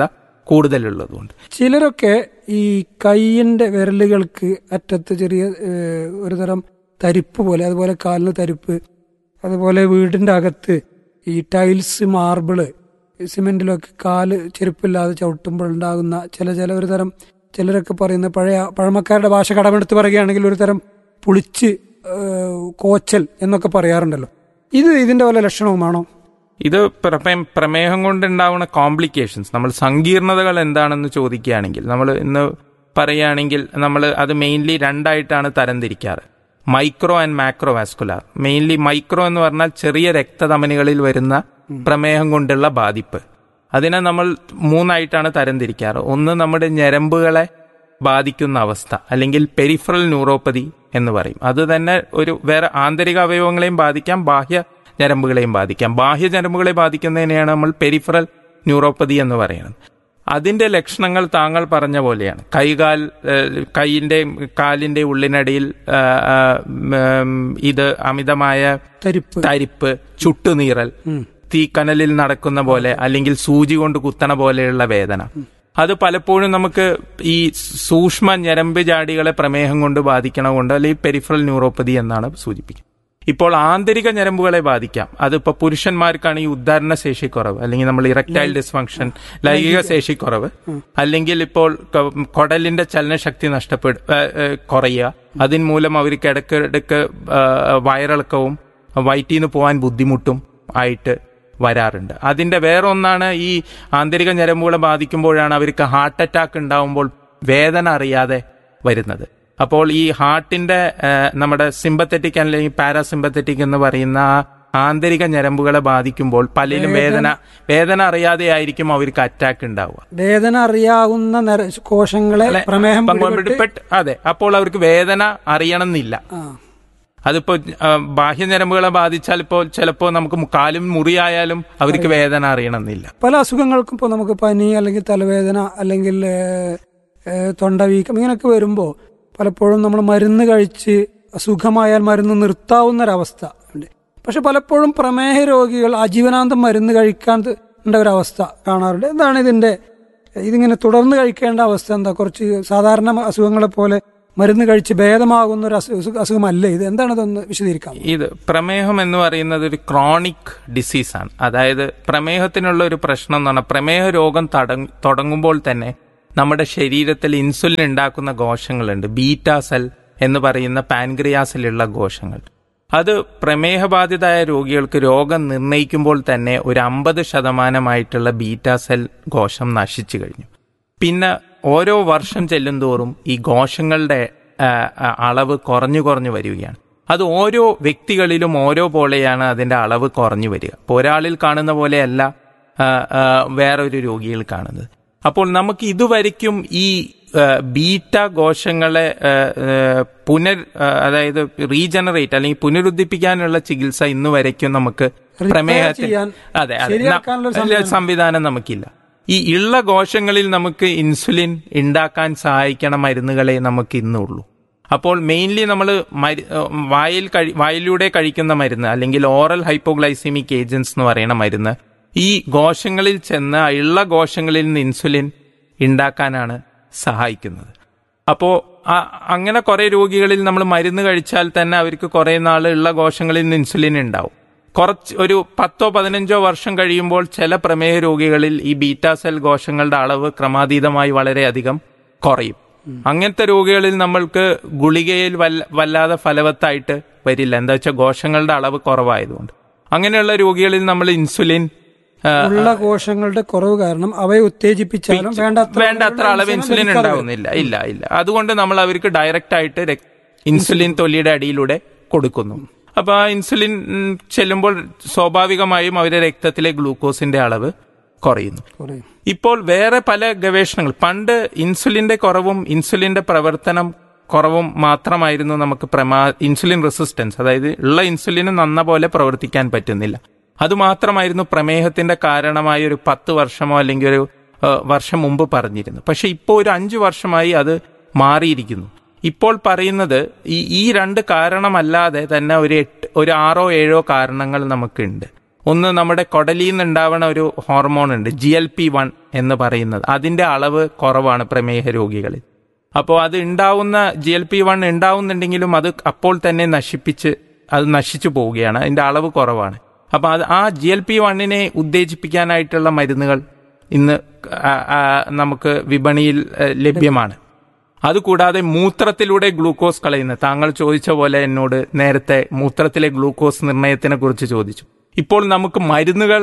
കൂടുതലുള്ളതുകൊണ്ട് ചിലരൊക്കെ ഈ കൈയിന്റെ വിരലുകൾക്ക് അറ്റത്ത് ചെറിയ ഏഹ്, ഒരു തരം തരിപ്പ് പോലെ അതുപോലെ കാലിന് തരിപ്പ് അതുപോലെ വീടിന്റെ അകത്ത് ഈ ടൈൽസ് മാർബിള് സിമെന്റിലൊക്കെ കാല് ചെരുപ്പില്ലാതെ ചവിട്ടുമ്പോൾ ഉണ്ടാകുന്ന ചില ചില ഒരു തരം ചിലരൊക്കെ പറയുന്ന പഴയ പഴമക്കാരുടെ ഭാഷ കടമെടുത്ത് പറയുകയാണെങ്കിൽ ഒരു തരം പുളിച്ച് ഏഹ്, കോച്ചൽ എന്നൊക്കെ പറയാറുണ്ടല്ലോ ഇത് ഇതിന്റെ വല്ല ലക്ഷണവുമാണോ ഇത് പ്രമേ- പ്രമേഹം കൊണ്ടുണ്ടാവുന്ന കോംപ്ലിക്കേഷൻസ് നമ്മൾ സങ്കീർണതകൾ എന്താണെന്ന് ചോദിക്കുകയാണെങ്കിൽ നമ്മൾ ഇന്ന് പറയുകയാണെങ്കിൽ നമ്മൾ അത് മെയിൻലി രണ്ടായിട്ടാണ് തരംതിരിക്കാറ് micro and macro vascular mainly micro എന്ന് പറഞ്ഞാൽ ചെറിയ രക്തധമനികളിൽ വരുന്ന പ്രമേഹം കൊണ്ടുള്ള ബാധിപ്പ് അതിനെ നമ്മൾ മൂന്നായിട്ടാണ് തരംതിരിക്കാറ് ഒന്ന് നമ്മുടെ ഞരമ്പുകളെ ബാധിക്കുന്ന അവസ്ഥ അല്ലെങ്കിൽ പെരിഫറൽ ന്യൂറോപ്പതി എന്ന് പറയും അത് തന്നെ ഒരു വേറെ ആന്തരിക അവയവങ്ങളെയും ബാധിക്കാം ബാഹ്യ ഞരമ്പുകളെയും ബാധിക്കാം ബാഹ്യ ഞരമ്പുകളെ ബാധിക്കുന്നതിനെയാണ് നമ്മൾ പെരിഫറൽ ന്യൂറോപ്പതി എന്ന് പറയുന്നത് അതിന്റെ ലക്ഷണങ്ങൾ താങ്കൾ പറഞ്ഞ പോലെയാണ് കൈകാൽ ഏഹ്, കൈയിന്റെ കാലിന്റെ ഉള്ളിനടിയിൽ ആ, ആ, ഉം, ഇത് അമിതമായ തരിപ്പ് തരിപ്പ് ചുട്ടുനീറൽ തീക്കനലിൽ നടക്കുന്ന പോലെ അല്ലെങ്കിൽ സൂചി കൊണ്ട് കുത്തണ പോലെയുള്ള വേദന അത് പലപ്പോഴും നമുക്ക് ഈ സൂക്ഷ്മ ഞരമ്പ് ജാടികളെ പ്രമേഹം കൊണ്ട് ബാധിക്കണ കൊണ്ട് അല്ലെങ്കിൽ പെരിഫറൽ ന്യൂറോപ്പതി എന്നാണ് സൂചിപ്പിക്കുന്നത് ഇപ്പോൾ ആന്തരിക ഞരമ്പുകളെ ബാധിക്കാം അതിപ്പോ പുരുഷന്മാർക്കാണ് ഈ ഉദ്ധാരണ ശേഷിക്കുറവ് അല്ലെങ്കിൽ നമ്മൾ ഇറക്ടൈൽ ഡിസ്ഫങ്ഷൻ ലൈംഗിക ശേഷിക്കുറവ് അല്ലെങ്കിൽ ഇപ്പോൾ ക- കുടലിന്റെ ചലനശക്തി നഷ്ടപ്പെടു ഏഹ്, ഏഹ്, കുറയുക അതിന് മൂലം അവർക്ക് ഇടയ്ക്കിടയ്ക്ക് ഏഹ്, വയറിളക്കവും വയറ്റിൽ നിന്ന് പോകാൻ ബുദ്ധിമുട്ടും ആയിട്ട് വരാറുണ്ട് അതിന്റെ വേറെ ഒന്നാണ് ഈ ആന്തരിക ഞരമ്പുകളെ ബാധിക്കുമ്പോഴാണ് അവർക്ക് ഹാർട്ട് അറ്റാക്ക് ഉണ്ടാവുമ്പോൾ വേദന അറിയാതെ വരുന്നത് അപ്പോൾ ഈ ഹാർട്ടിന്റെ ഏഹ്, നമ്മുടെ സിമ്പത്തറ്റിക് അല്ലെങ്കിൽ പാരാസിമ്പത്തറ്റിക് എന്ന് പറയുന്ന ആ ആന്തരിക ഞരമ്പുകളെ ബാധിക്കുമ്പോൾ പലരും വേദന വേദന അറിയാതെ ആയിരിക്കും അവർക്ക് അറ്റാക്ക് ഉണ്ടാവുക വേദന അറിയാവുന്ന നര- കോശങ്ങളെ പ്രമേഹം പിടിപെട്ട് പിടിപെട്ട് അതെ അപ്പോൾ അവർക്ക് വേദന അറിയണമെന്നില്ല ആ, അതിപ്പോ ആ, ബാഹ്യ ഞരമ്പുകളെ ബാധിച്ചാൽ ഇപ്പോൾ ചിലപ്പോൾ നമുക്ക് കാലും മുറിയായാലും അവർക്ക് വേദന അറിയണമെന്നില്ല പല അസുഖങ്ങൾക്കും ഇപ്പോൾ നമുക്ക് പനി അല്ലെങ്കിൽ തലവേദന അല്ലെങ്കിൽ ഏഹ്, ഏഹ്, തൊണ്ടവീക്കം ഇങ്ങനെയൊക്കെ വരുമ്പോൾ പലപ്പോഴും നമ്മൾ മരുന്ന് കഴിച്ച് അസുഖമായാൽ മരുന്ന് നിർത്താവുന്ന ഒരവസ്ഥ ഉണ്ട് പക്ഷെ പലപ്പോഴും പ്രമേഹ രോഗികൾ ആജീവനാന്തം മരുന്ന് കഴിക്കാൻ ഉണ്ട ഒരവസ്ഥ കാണാറുണ്ട് എന്താണ് ഇതിന്റെ ഇതിങ്ങനെ തുടർന്ന് കഴിക്കേണ്ട അവസ്ഥ എന്താ കുറച്ച് സാധാരണ അസുഖങ്ങളെ പോലെ മരുന്ന് കഴിച്ച് ഭേദമാകുന്ന ഒരു അസു- അസുഖമല്ലേ ഇത് എന്താണ് ഇതൊന്ന് വിശദീകരിക്കാം ഇത് പ്രമേഹം എന്ന് പറയുന്നത് ഒരു ക്രോണിക് ഡിസീസാണ് അതായത് പ്രമേഹത്തിനുള്ള ഒരു പ്രശ്നം എന്ന് പറഞ്ഞാൽ പ്രമേഹ രോഗം തട- തുടങ്ങുമ്പോൾ തന്നെ നമ്മുടെ ശരീരത്തിൽ ഇൻസുലിൻ ഉണ്ടാക്കുന്ന കോശങ്ങളുണ്ട് ബീറ്റ സെൽ എന്ന് പറയുന്ന പാൻക്രിയാസിലുള്ള കോശങ്ങൾ അത് പ്രമേഹബാധിതരായ രോഗികൾക്ക് രോഗം നിർണയിക്കുമ്പോൾ തന്നെ ഒരു അമ്പത് ശതമാനമായിട്ടുള്ള ബീറ്റ സെൽ കോശം നശിച്ചു കഴിഞ്ഞു പിന്നെ ഓരോ വർഷം ചെല്ലുന്തോറും ഈ കോശങ്ങളുടെ ആ, ആ, അളവ് കുറഞ്ഞു കുറഞ്ഞു വരികയാണ് അത് ഓരോ വ്യക്തികളിലും ഓരോ പോലെയാണ് അതിന്റെ അളവ് കുറഞ്ഞു വരിക ഇപ്പോൾ ഒരാളിൽ കാണുന്ന പോലെയല്ല ആ, ആ, വേറൊരു രോഗിയിൽ കാണുന്നത് അപ്പോൾ നമുക്ക് ഇതുവരയ്ക്കും ഈ ആ, ബീറ്റ കോശങ്ങളെ ആ, ആ, പുനർ ആ, അതായത് റീജനറേറ്റ് അല്ലെങ്കിൽ പുനരുദ്ധിപ്പിക്കാനുള്ള ചികിത്സ ഇന്ന് വരയ്ക്കും നമുക്ക് Repair പ്രമേഹത്തിൽ ചെയ്യാൻ, അതെ അതെ ശരിയാക്കാനുള്ള ഒരു ന- സംവിധാനം നമുക്കില്ല ഈ ഉള്ള കോശങ്ങളിൽ നമുക്ക് ഇൻസുലിൻ ഉണ്ടാക്കാൻ സഹായിക്കണ മരുന്നുകളെ നമുക്ക് ഇന്നുള്ളൂ അപ്പോൾ മെയിൻലി നമ്മൾ വായിൽ കഴി വായിലൂടെ കഴിക്കുന്ന മരുന്ന് അല്ലെങ്കിൽ ഓറൽ ഹൈപ്പോഗ്ലൈസിമിക് ഏജൻസ് എന്ന് പറയുന്ന മരുന്ന് ഈ കോശങ്ങളിൽ ചെന്ന് ആ ഉള്ള കോശങ്ങളിൽ നിന്ന് ഇൻസുലിൻ ഉണ്ടാക്കാനാണ് സഹായിക്കുന്നത് അപ്പോൾ അങ്ങനെ കുറെ രോഗികളിൽ നമ്മൾ മരുന്ന് കഴിച്ചാൽ തന്നെ അവർക്ക് കുറെ നാൾ ഉള്ള കോശങ്ങളിൽ നിന്ന് ഇൻസുലിൻ ഉണ്ടാവും കുറച്ച് ഒരു പത്തോ പതിനഞ്ചോ വർഷം കഴിയുമ്പോൾ ചില പ്രമേഹ രോഗികളിൽ ഈ ബീറ്റാ സെൽ കോശങ്ങളുടെ അളവ് ക്രമാതീതമായി വളരെയധികം കുറയും അങ്ങനത്തെ രോഗികളിൽ നമ്മൾക്ക് ഗുളികയിൽ വല്ല വല്ലാതെ ഫലവത്തായിട്ട് വരില്ല എന്താ വെച്ചാൽ കോശങ്ങളുടെ അളവ് കുറവായതുകൊണ്ട് അങ്ങനെയുള്ള രോഗികളിൽ നമ്മൾ ഇൻസുലിൻ ആ, ഉള്ള കോശങ്ങളുടെ കുറവ് കാരണം അവയെ ഉത്തേജിപ്പിച്ചാലും വേണ്ടത്ര വേണ്ടത്ര അളവ് ഇൻസുലിൻ ഉണ്ടാവുന്നില്ല ഇല്ല ഇല്ല അതുകൊണ്ട് നമ്മൾ അവർക്ക് ഡയറക്റ്റ് ആയിട്ട് രക്- ഇൻസുലിൻ തൊലിയുടെ അടിയിലൂടെ കൊടുക്കുന്നു അപ്പൊ ആ ഇൻസുലിൻ ഉം, ചെല്ലുമ്പോൾ സ്വാഭാവികമായും അവരുടെ രക്തത്തിലെ ഗ്ലൂക്കോസിന്റെ അളവ് കുറയുന്നു കുറയും. ഇപ്പോൾ വേറെ പല ഗവേഷണങ്ങൾ പണ്ട് ഇൻസുലിന്റെ കുറവും ഇൻസുലിന്റെ പ്രവർത്തനം കുറവും മാത്രമായിരുന്നു നമുക്ക് പ്രമാ ഇൻസുലിൻ റെസിസ്റ്റൻസ് അതായത് ഉള്ള ഇൻസുലിന് നന്ന പോലെ പ്രവർത്തിക്കാൻ പറ്റുന്നില്ല അതുമാത്രമായിരുന്നു പ്രമേഹത്തിന്റെ കാരണമായ ഒരു പത്ത് വർഷമോ അല്ലെങ്കിൽ ഒരു ആ, വർഷം മുമ്പ് പറഞ്ഞിരുന്നു പക്ഷെ ഇപ്പോൾ ഒരു അഞ്ചു വർഷമായി അത് മാറിയിരിക്കുന്നു ഇപ്പോൾ പറയുന്നത് ഈ ഈ രണ്ട് കാരണമല്ലാതെ തന്നെ ഒരു എട്ട് ഒരു ആറോ ഏഴോ കാരണങ്ങൾ നമുക്കുണ്ട് ഒന്ന് നമ്മുടെ കൊടലിയിൽ നിന്ന് ഉണ്ടാവണ ഒരു ഹോർമോൺ ഉണ്ട് ജി എൽ പി വൺ എന്ന് പറയുന്നത് അതിന്റെ അളവ് കുറവാണ് പ്രമേഹ രോഗികളിൽ അപ്പോൾ അത് ഉണ്ടാവുന്ന ജി എൽ പി വൺ ഉണ്ടാവുന്നുണ്ടെങ്കിലും അത് അപ്പോൾ തന്നെ നശിപ്പിച്ച് അത് നശിച്ചു പോവുകയാണ് അതിന്റെ അളവ് കുറവാണ് അപ്പോൾ അത് ആ ജി എൽ പി വണ്ണിനെ ഉത്തേജിപ്പിക്കാനായിട്ടുള്ള മരുന്നുകൾ ഇന്ന് ആ, ആ, നമുക്ക് വിപണിയിൽ ഏ, ലഭ്യമാണ് അതുകൂടാതെ മൂത്രത്തിലൂടെ ഗ്ലൂക്കോസ് കളയുന്ന താങ്കൾ ചോദിച്ച പോലെ എന്നോട് നേരത്തെ മൂത്രത്തിലെ ഗ്ലൂക്കോസ് നിർണയത്തിനെ കുറിച്ച് ചോദിച്ചു ഇപ്പോൾ നമുക്ക് മരുന്നുകൾ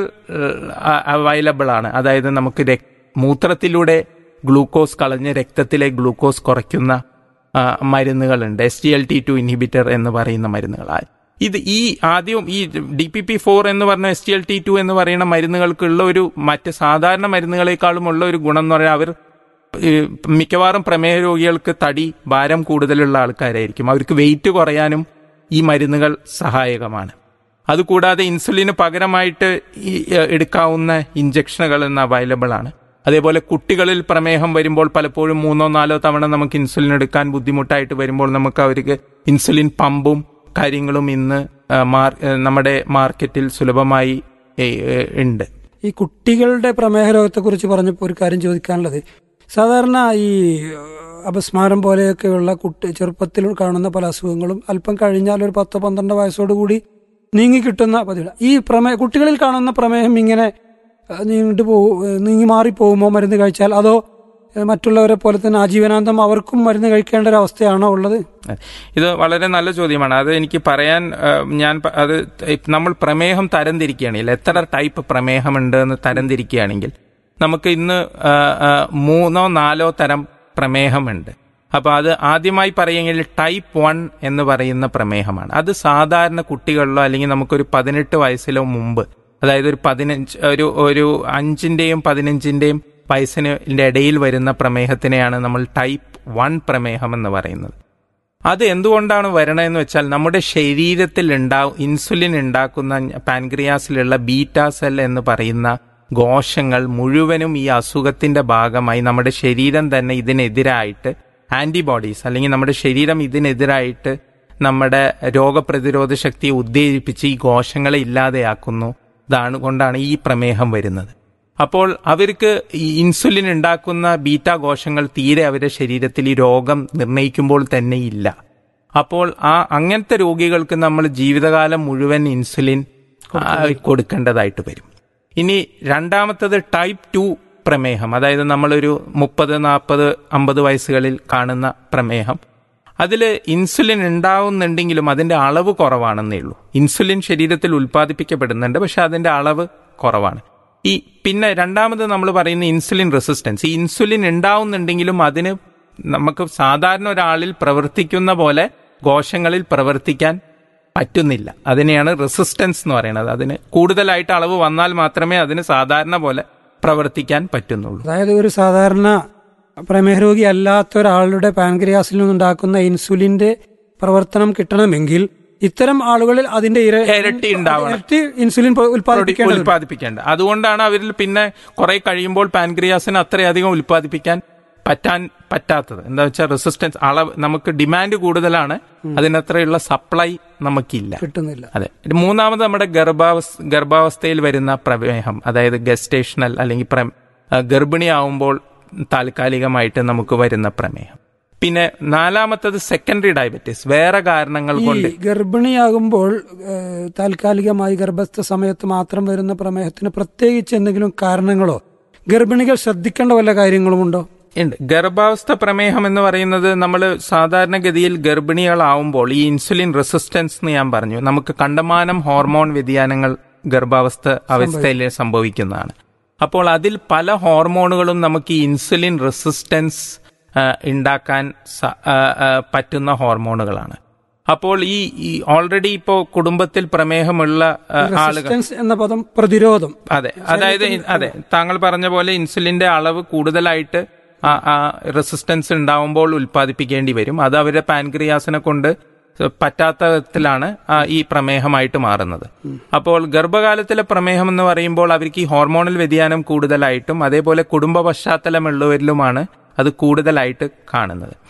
അവൈലബിൾ ആണ് അതായത് നമുക്ക് രക്- മൂത്രത്തിലൂടെ ഗ്ലൂക്കോസ് കളഞ്ഞ് രക്തത്തിലെ ഗ്ലൂക്കോസ് കുറയ്ക്കുന്ന ആ, മരുന്നുകളുണ്ട് S T L T two inhibitor എന്ന് പറയുന്ന മരുന്നുകൾ ആ, ഇത് ഈ ആദ്യം ഈ ഡി പി പി ഫോർ എന്ന് പറഞ്ഞ S T L T two എന്ന് പറയുന്ന മരുന്നുകൾക്കുള്ള ഒരു മറ്റ് സാധാരണ മരുന്നുകളെക്കാളും ഉള്ള ഒരു ഗുണം എന്ന് പറഞ്ഞാൽ അവർ ഈ മിക്കവാറും പ്രമേഹ രോഗികൾക്ക് തടി ഭാരം കൂടുതലുള്ള ആൾക്കാരായിരിക്കും അവർക്ക് വെയിറ്റ് കുറയാനും ഈ മരുന്നുകൾ സഹായകമാണ് അതുകൂടാതെ ഇൻസുലിന് പകരമായിട്ട് ഈ ഏഹ്, എടുക്കാവുന്ന ഇഞ്ചക്ഷനുകൾ ഇന്ന് അവൈലബിൾ ആണ് അതേപോലെ കുട്ടികളിൽ പ്രമേഹം വരുമ്പോൾ പലപ്പോഴും മൂന്നോ നാലോ തവണ നമുക്ക് ഇൻസുലിൻ എടുക്കാൻ ബുദ്ധിമുട്ടായിട്ട് വരുമ്പോൾ നമുക്ക് അവർക്ക് ഇൻസുലിൻ പമ്പും കാര്യങ്ങളും ഇന്ന് ആ, മാർ- ഏഹ്, നമ്മുടെ മാർക്കറ്റിൽ സുലഭമായി ഏഹ്, ഏഹ്, ഉണ്ട് ഈ കുട്ടികളുടെ പ്രമേഹ രോഗത്തെക്കുറിച്ച് പറഞ്ഞപ്പോൾ ഒരു കാര്യം ചോദിക്കാനുള്ളത് സാധാരണ ഈ ഏഹ്, അപസ്മാരം പോലെയൊക്കെയുള്ള കുട്ടി ചെറുപ്പത്തിൽ കാണുന്ന പല അസുഖങ്ങളും അല്പം കഴിഞ്ഞാൽ ഒരു പത്തോ പന്ത്രണ്ടോ വയസ്സോടുകൂടി നീങ്ങി കിട്ടുന്ന പതിവില്ല ഈ പ്രമേഹ കുട്ടികളിൽ കാണുന്ന പ്രമേഹം ഇങ്ങനെ ഏഹ്, നീണ്ടു പോ ഏഹ്, നീങ്ങി മാറിപ്പോകുമോ മരുന്ന് കഴിച്ചാൽ അതോ ഏഹ്, മറ്റുള്ളവരെ പോലെ തന്നെ ആജീവനാന്തം അവർക്കും മരുന്ന് കഴിക്കേണ്ട ഒരു അവസ്ഥയാണോ ഉള്ളത് ഇത് വളരെ നല്ല ചോദ്യമാണ് അത് എനിക്ക് പറയാൻ ആ, ഞാൻ പ- അത് ഇപ്പ നമ്മൾ പ്രമേഹം തരംതിരിക്കുകയാണെങ്കിൽ എത്ര ടൈപ്പ് പ്രമേഹമുണ്ട് എന്ന് തരംതിരിക്കുകയാണെങ്കിൽ നമുക്ക് ഇന്ന് ആ, ആ, മൂന്നോ നാലോ തരം പ്രമേഹമുണ്ട് അപ്പൊ അത് ആദ്യമായി പറയുമെങ്കിൽ ടൈപ്പ് വൺ എന്ന് പറയുന്ന പ്രമേഹമാണ് അത് സാധാരണ കുട്ടികളിലോ അല്ലെങ്കിൽ നമുക്കൊരു പതിനെട്ട് വയസ്സിലോ മുമ്പ് അതായത് ഒരു പതിനഞ്ച് ഒരു ഒരു അഞ്ചിന്റെയും പതിനഞ്ചിന്റെയും വയസ്സിന് ഇടയിൽ വരുന്ന പ്രമേഹത്തിനെയാണ് നമ്മൾ ടൈപ്പ് വൺ പ്രമേഹം എന്ന് പറയുന്നത് അത് എന്തുകൊണ്ടാണ് വരണതെന്ന് വെച്ചാൽ നമ്മുടെ ശരീരത്തിൽ ഉണ്ടാവും ഇൻസുലിൻ ഉണ്ടാക്കുന്ന പാൻക്രിയാസിലുള്ള ബീറ്റാ സെൽ എന്ന് പറയുന്ന കോശങ്ങൾ മുഴുവനും ഈ അസുഖത്തിന്റെ ഭാഗമായി നമ്മുടെ ശരീരം തന്നെ ഇതിനെതിരായിട്ട് ആന്റിബോഡീസ് അല്ലെങ്കിൽ നമ്മുടെ ശരീരം ഇതിനെതിരായിട്ട് നമ്മുടെ രോഗപ്രതിരോധ ശക്തിയെ ഉത്തേജിപ്പിച്ച് ഈ കോശങ്ങളെ ഇല്ലാതെയാക്കുന്നു ഇതാണ് കൊണ്ടാണ് ഈ പ്രമേഹം വരുന്നത് അപ്പോൾ അവർക്ക് ഈ ഇൻസുലിൻ ഉണ്ടാക്കുന്ന ബീറ്റാ കോശങ്ങൾ തീരെ അവരുടെ ശരീരത്തിൽ ഈ രോഗം നിർണയിക്കുമ്പോൾ തന്നെ ഇല്ല അപ്പോൾ ആ അങ്ങനത്തെ രോഗികൾക്ക് നമ്മൾ ജീവിതകാലം മുഴുവൻ ഇൻസുലിൻ ആ, കൊടുക്കേണ്ടതായിട്ട് വരും ഇനി രണ്ടാമത്തത് ടൈപ്പ് ടു പ്രമേഹം അതായത് നമ്മളൊരു മുപ്പത് നാൽപ്പത് അമ്പത് വയസ്സുകളിൽ കാണുന്ന പ്രമേഹം അതിൽ ഇൻസുലിൻ ഉണ്ടാവുന്നുണ്ടെങ്കിലും അതിന്റെ അളവ് കുറവാണെന്നേ ഉള്ളൂ ഇൻസുലിൻ ശരീരത്തിൽ ഉൽപ്പാദിപ്പിക്കപ്പെടുന്നുണ്ട് പക്ഷെ അതിന്റെ അളവ് കുറവാണ് ഈ പിന്നെ രണ്ടാമത് നമ്മൾ പറയുന്ന ഇൻസുലിൻ റെസിസ്റ്റൻസ് ഈ ഇൻസുലിൻ ഉണ്ടാവുന്നുണ്ടെങ്കിലും അതിന് നമുക്ക് സാധാരണ ഒരാളിൽ പ്രവർത്തിക്കുന്ന പോലെ കോശങ്ങളിൽ പ്രവർത്തിക്കാൻ പറ്റുന്നില്ല അതിനെയാണ് റെസിസ്റ്റൻസ് എന്ന് പറയുന്നത് അതിന് കൂടുതലായിട്ട് അളവ് വന്നാൽ മാത്രമേ അതിന് സാധാരണ പോലെ പ്രവർത്തിക്കാൻ പറ്റുന്നുള്ളൂ അതായത് ഒരു സാധാരണ പ്രമേഹ രോഗി അല്ലാത്ത ഒരാളുടെ പാൻക്രിയാസിൽ നിന്നുണ്ടാക്കുന്ന ഇൻസുലിന്റെ പ്രവർത്തനം കിട്ടണമെങ്കിൽ ഇത്തരം ആളുകളിൽ അതിന്റെ ഇര- ഇരട്ടി ഉണ്ടാവണം. ഇരട്ടി ഇൻസുലിൻ പ്ര- ഉൽപ്പാദിപ്പിക്കേണ്ടതുണ്ട് ഉൽപ്പാദിപ്പിക്കേണ്ടത് അതുകൊണ്ടാണ് അവരിൽ പിന്നെ കുറെ കഴിയുമ്പോൾ പാൻക്രിയാസിന് അത്രയധികം ഉൽപ്പാദിപ്പിക്കാൻ പറ്റാൻ പറ്റാത്തത് എന്താ വെച്ചാൽ റെസിസ്റ്റൻസ് അളവ് നമുക്ക് ഡിമാൻഡ് കൂടുതലാണ് അതിനത്രയുള്ള സപ്ലൈ നമുക്കില്ല കിട്ടുന്നില്ല അതെ ഇത് മൂന്നാമത് നമ്മുടെ ഗർഭാവസ്ഥ ഗർഭാവസ്ഥയിൽ വരുന്ന പ്രമേഹം അതായത് ഗസ്റ്റേഷണൽ അല്ലെങ്കിൽ പ്ര ആ, ഗർഭിണിയാവുമ്പോൾ താൽക്കാലികമായിട്ട് നമുക്ക് വരുന്ന പ്രമേഹം പിന്നെ നാലാമത്തത് സെക്കൻഡറി ഡയബറ്റീസ് വേറെ കാരണങ്ങൾ ഈ കൊണ്ട് ഗർഭിണിയാകുമ്പോൾ ഏഹ്, താൽക്കാലികമായി ഗർഭസ്ഥ സമയത്ത് മാത്രം വരുന്ന പ്രമേഹത്തിന് പ്രത്യേകിച്ച് എന്തെങ്കിലും കാരണങ്ങളോ ഗർഭിണികൾ ശ്രദ്ധിക്കേണ്ട വല്ല കാര്യങ്ങളുമുണ്ടോ ഉണ്ട് ഗർഭാവസ്ഥ പ്രമേഹം എന്ന് പറയുന്നത് നമ്മൾ സാധാരണഗതിയിൽ ഗർഭിണികളാവുമ്പോൾ ഈ ഇൻസുലിൻ റെസിസ്റ്റൻസ് എന്ന് ഞാൻ പറഞ്ഞു നമുക്ക് കണ്ടമാനം ഹോർമോൺ വ്യതിയാനങ്ങൾ ഗർഭാവസ്ഥ അവസ്ഥയിൽ സംഭവിക്കുന്നതാണ് അപ്പോൾ അതിൽ പല ഹോർമോണുകളും നമുക്ക് ഈ ഇൻസുലിൻ റെസിസ്റ്റൻസ് ആ, ഉണ്ടാക്കാൻ സ- ആ, ആ, പറ്റുന്ന ഹോർമോണുകളാണ് അപ്പോൾ ഈ ഈ ഓൾറെഡി ഇപ്പോൾ കുടുംബത്തിൽ പ്രമേഹമുള്ള ആ, ആളുകൾ റെസിസ്റ്റൻസ് എന്ന പദം പ്രതിരോധം അതെ അതായത് ഇ- അതെ താങ്കൾ പറഞ്ഞ പോലെ ഇൻസുലിന്റെ അളവ് കൂടുതലായിട്ട് ആ ആ റെസിസ്റ്റൻസ് ഉണ്ടാവുമ്പോൾ ഉൽപ്പാദിപ്പിക്കേണ്ടി വരും അത് അവരുടെ പാൻക്രിയാസിനെ കൊണ്ട് പറ്റാത്ത വിധത്തിലാണ് ആ ഈ പ്രമേഹമായിട്ട് മാറുന്നത് അപ്പോൾ ഗർഭകാലത്തിലെ പ്രമേഹം എന്ന് പറയുമ്പോൾ അവർക്ക് ഈ ഹോർമോണൽ വ്യതിയാനം കൂടുതലായിട്ടും അതേപോലെ കുടുംബ പശ്ചാത്തലമുള്ളവരിലുമാണ് അത് കൂടുതലായിട്ട് കാണുന്നത്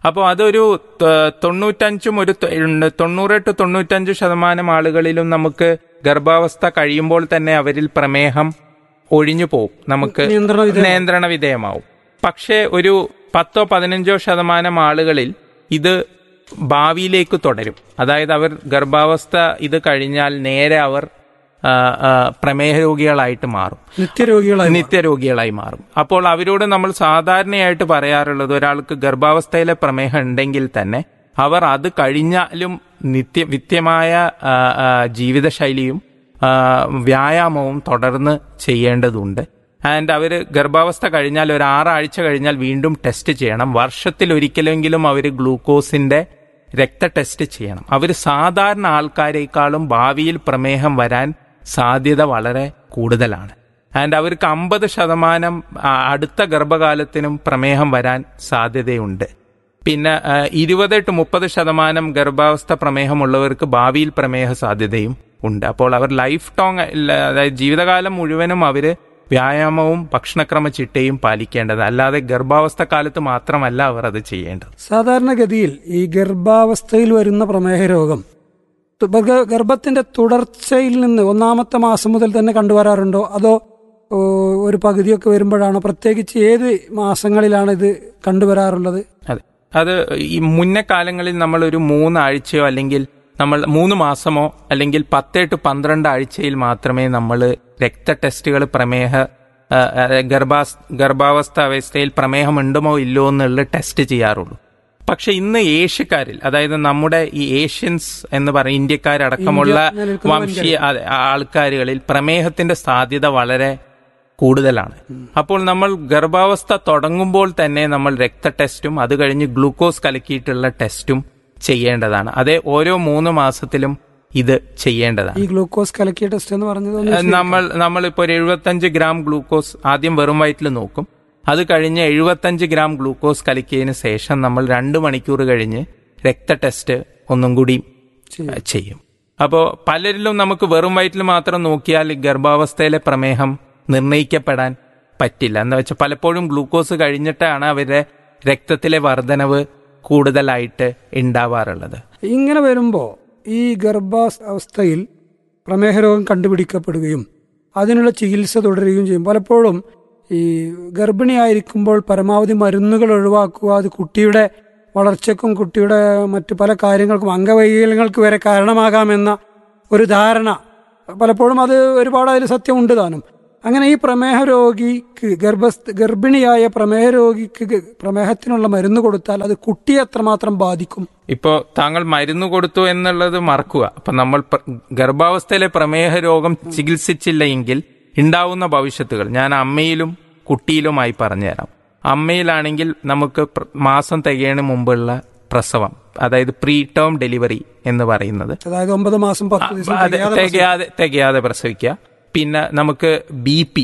അപ്പോൾ അതൊരു ത- തൊണ്ണൂറ്റഞ്ചും ഒരു തൊ- ഉണ്ട്. തൊണ്ണൂറ് ടു തൊണ്ണൂറ്റഞ്ച് ശതമാനം ആളുകളിലും നമുക്ക് ഗർഭാവസ്ഥ കഴിയുമ്പോൾ തന്നെ അവരിൽ പ്രമേഹം ഒഴിഞ്ഞു പോകും നമുക്ക് നിയന്ത്രണ വിധേയമാവും. നിയന്ത്രണ വിധേയമാവും പക്ഷേ ഒരു പത്തോ പതിനഞ്ചോ ശതമാനം ആളുകളിൽ ഇത് ഭാവിയിലേക്ക് തുടരും അതായത് അവർ ഗർഭാവസ്ഥ ഇത് കഴിഞ്ഞാൽ നേരെ അവർ ആ, ആ, പ്രമേഹ രോഗികളായിട്ട് മാറും നിത്യരോഗികളായി മാറും. നിത്യരോഗികളായി മാറും അപ്പോൾ അവരോട് നമ്മൾ സാധാരണയായിട്ട് പറയാറുള്ളത് ഒരാൾക്ക് ഗർഭാവസ്ഥയിലെ പ്രമേഹം ഉണ്ടെങ്കിൽ തന്നെ അവർ അത് കഴിഞ്ഞാലും നിത്യ വിത്യമായ ആ, ആ, ജീവിതശൈലിയും ആ, വ്യായാമവും തുടർന്ന് ചെയ്യേണ്ടതുണ്ട് ആൻഡ് അവർ ഗർഭാവസ്ഥ കഴിഞ്ഞാൽ ഒരു ആറാഴ്ച കഴിഞ്ഞാൽ വീണ്ടും ടെസ്റ്റ് ചെയ്യണം വർഷത്തിൽ ഒരിക്കലെങ്കിലും അവർ ഗ്ലൂക്കോസിന്റെ രക്ത ടെസ്റ്റ് ചെയ്യണം അവർ സാധാരണ ആൾക്കാരെക്കാളും ഭാവിയിൽ പ്രമേഹം വരാൻ സാധ്യത വളരെ കൂടുതലാണ് ആൻഡ് അവർക്ക് അമ്പത് ശതമാനം ആ, അടുത്ത ഗർഭകാലത്തിനും പ്രമേഹം വരാൻ സാധ്യതയുണ്ട് പിന്നെ ഇരുപത് ടു മുപ്പത് ശതമാനം ഗർഭാവസ്ഥ പ്രമേഹമുള്ളവർക്ക് ഭാവിയിൽ പ്രമേഹ സാധ്യതയും ഉണ്ട് അപ്പോൾ അവർ ലൈഫ് ടോങ് അതായത് ജീവിതകാലം മുഴുവനും അവര് വ്യായാമവും ഭക്ഷണക്രമ ചിട്ടയും പാലിക്കേണ്ടത് അല്ലാതെ ഗർഭാവസ്ഥ കാലത്ത് മാത്രമല്ല അവർ അത് ചെയ്യേണ്ടത് സാധാരണഗതിയിൽ ഈ ഗർഭാവസ്ഥയിൽ വരുന്ന പ്രമേഹ രോഗം തു- ഗർഭ- ഗർഭത്തിന്റെ തുടർച്ചയിൽ നിന്ന് ഒന്നാമത്തെ മാസം മുതൽ തന്നെ കണ്ടുവരാറുണ്ടോ അതോ ഓ, ഒരു പകുതിയൊക്കെ വരുമ്പോഴാണോ പ്രത്യേകിച്ച് ഏത് മാസങ്ങളിലാണ് ഇത് കണ്ടുവരാറുള്ളത് അതെ അത് ഈ മുന്നേ കാലങ്ങളിൽ നമ്മൾ ഒരു മൂന്നാഴ്ചയോ അല്ലെങ്കിൽ നമ്മൾ മൂന്ന് മാസമോ അല്ലെങ്കിൽ പത്ത് ടു പന്ത്രണ്ട് ആഴ്ചയിൽ മാത്രമേ നമ്മൾ രക്ത ടെസ്റ്റുകൾ പ്രമേഹ ആ, ആ, ഗർഭാസ് ഗർഭാവസ്ഥ അവസ്ഥയിൽ പ്രമേഹം ഉണ്ടുമോ ഇല്ലോ എന്നുള്ള ടെസ്റ്റ് ചെയ്യാറുള്ളൂ പക്ഷെ ഇന്ന് ഏഷ്യക്കാരിൽ അതായത് നമ്മുടെ ഈ ഏഷ്യൻസ് എന്ന് പറയുന്ന ഇന്ത്യക്കാരടക്കമുള്ള ഇന്ത്യ നിലനിൽക്കുന്ന വംശീയ അതെ, ആൾക്കാരുകളിൽ പ്രമേഹത്തിന്റെ സാധ്യത വളരെ കൂടുതലാണ് അപ്പോൾ നമ്മൾ ഗർഭാവസ്ഥ തുടങ്ങുമ്പോൾ തന്നെ നമ്മൾ രക്ത ടെസ്റ്റും അത് കഴിഞ്ഞ് ഗ്ലൂക്കോസ് കലക്കിയിട്ടുള്ള ടെസ്റ്റും ചെയ്യേണ്ടതാണ് അതേ ഓരോ മൂന്ന് മാസത്തിലും ഇത് ചെയ്യേണ്ടതാണ് ഈ ഗ്ലൂക്കോസ് കലക്കിയ ടെസ്റ്റ് എന്ന് പറഞ്ഞത് ഒന്ന് വിശദീകരിക്കാമോ? നമ്മൾ നമ്മളിപ്പോൾ ഒരു എഴുപത്തഞ്ച് ഗ്രാം ഗ്ലൂക്കോസ് ആദ്യം വെറും വയറ്റിൽ നോക്കും അത് കഴിഞ്ഞ് എഴുപത്തഞ്ച് ഗ്രാം ഗ്ലൂക്കോസ് കലക്കിയതിന് ശേഷം നമ്മൾ രണ്ട് മണിക്കൂർ കഴിഞ്ഞ് രക്ത ടെസ്റ്റ് ഒന്നും കൂടി ചെയ്യും. ഏഹ്, ചെയ്യും അപ്പോൾ പലരിലും നമുക്ക് വെറും വയറ്റിൽ മാത്രം നോക്കിയാൽ ഈ ഗർഭാവസ്ഥയിലെ പ്രമേഹം നിർണയിക്കപ്പെടാൻ പറ്റില്ല എന്ന് വെച്ചാൽ പലപ്പോഴും ഗ്ലൂക്കോസ് കഴിഞ്ഞിട്ടാണ് അവരുടെ രക്തത്തിലെ വർധനവ് കൂടുതലായിട്ട് ഉണ്ടാവാറുള്ളത് ഇങ്ങനെ വരുമ്പോ ഈ ഗർഭാവസ്ഥയിൽ പ്രമേഹ രോഗം കണ്ടുപിടിക്കപ്പെടുകയും അതിനുള്ള ചികിത്സ തുടരുകയും ചെയ്യും പലപ്പോഴും ഈ ഗർഭിണിയായിരിക്കുമ്പോൾ പരമാവധി മരുന്നുകൾ ഒഴിവാക്കുക അത് കുട്ടിയുടെ വളർച്ചയ്ക്കും കുട്ടിയുടെ മറ്റു പല കാര്യങ്ങൾക്കും അംഗവൈകല്യങ്ങൾക്ക് വരെ കാരണമാകാമെന്ന ഒരു ധാരണ പലപ്പോഴും അത് ഒരുപാട് അതിൽ സത്യമുണ്ട് താനും അങ്ങനെ ഈ പ്രമേഹ രോഗിക്ക് ഗർഭസ്ഥ ഗർഭിണിയായ പ്രമേഹ രോഗിക്ക് ഗ- പ്രമേഹത്തിനുള്ള മരുന്ന് കൊടുത്താൽ അത് കുട്ടിയെ എത്രമാത്രം ബാധിക്കും ഇപ്പോ താങ്കൾ മരുന്ന് കൊടുത്തു എന്നുള്ളത് മറക്കുക അപ്പൊ നമ്മൾ പ്ര- ഗർഭാവസ്ഥയിലെ പ്രമേഹ രോഗം ചികിത്സിച്ചില്ല എങ്കിൽ ഉണ്ടാവുന്ന ഭവിഷ്യത്തുകൾ ഞാൻ അമ്മയിലും കുട്ടിയിലുമായി പറഞ്ഞുതരാം അമ്മയിലാണെങ്കിൽ നമുക്ക് പ്ര- മാസം തികയണ മുമ്പുള്ള പ്രസവം അതായത് പ്രീ ടേം ഡെലിവറി എന്ന് പറയുന്നത് അതായത് ഒമ്പത് മാസം പത്ത് ദിവസം അതെ തികയാതെ തികയാതെ തികയാതെ പ്രസവിക്കുക പിന്നെ നമുക്ക് ബി പി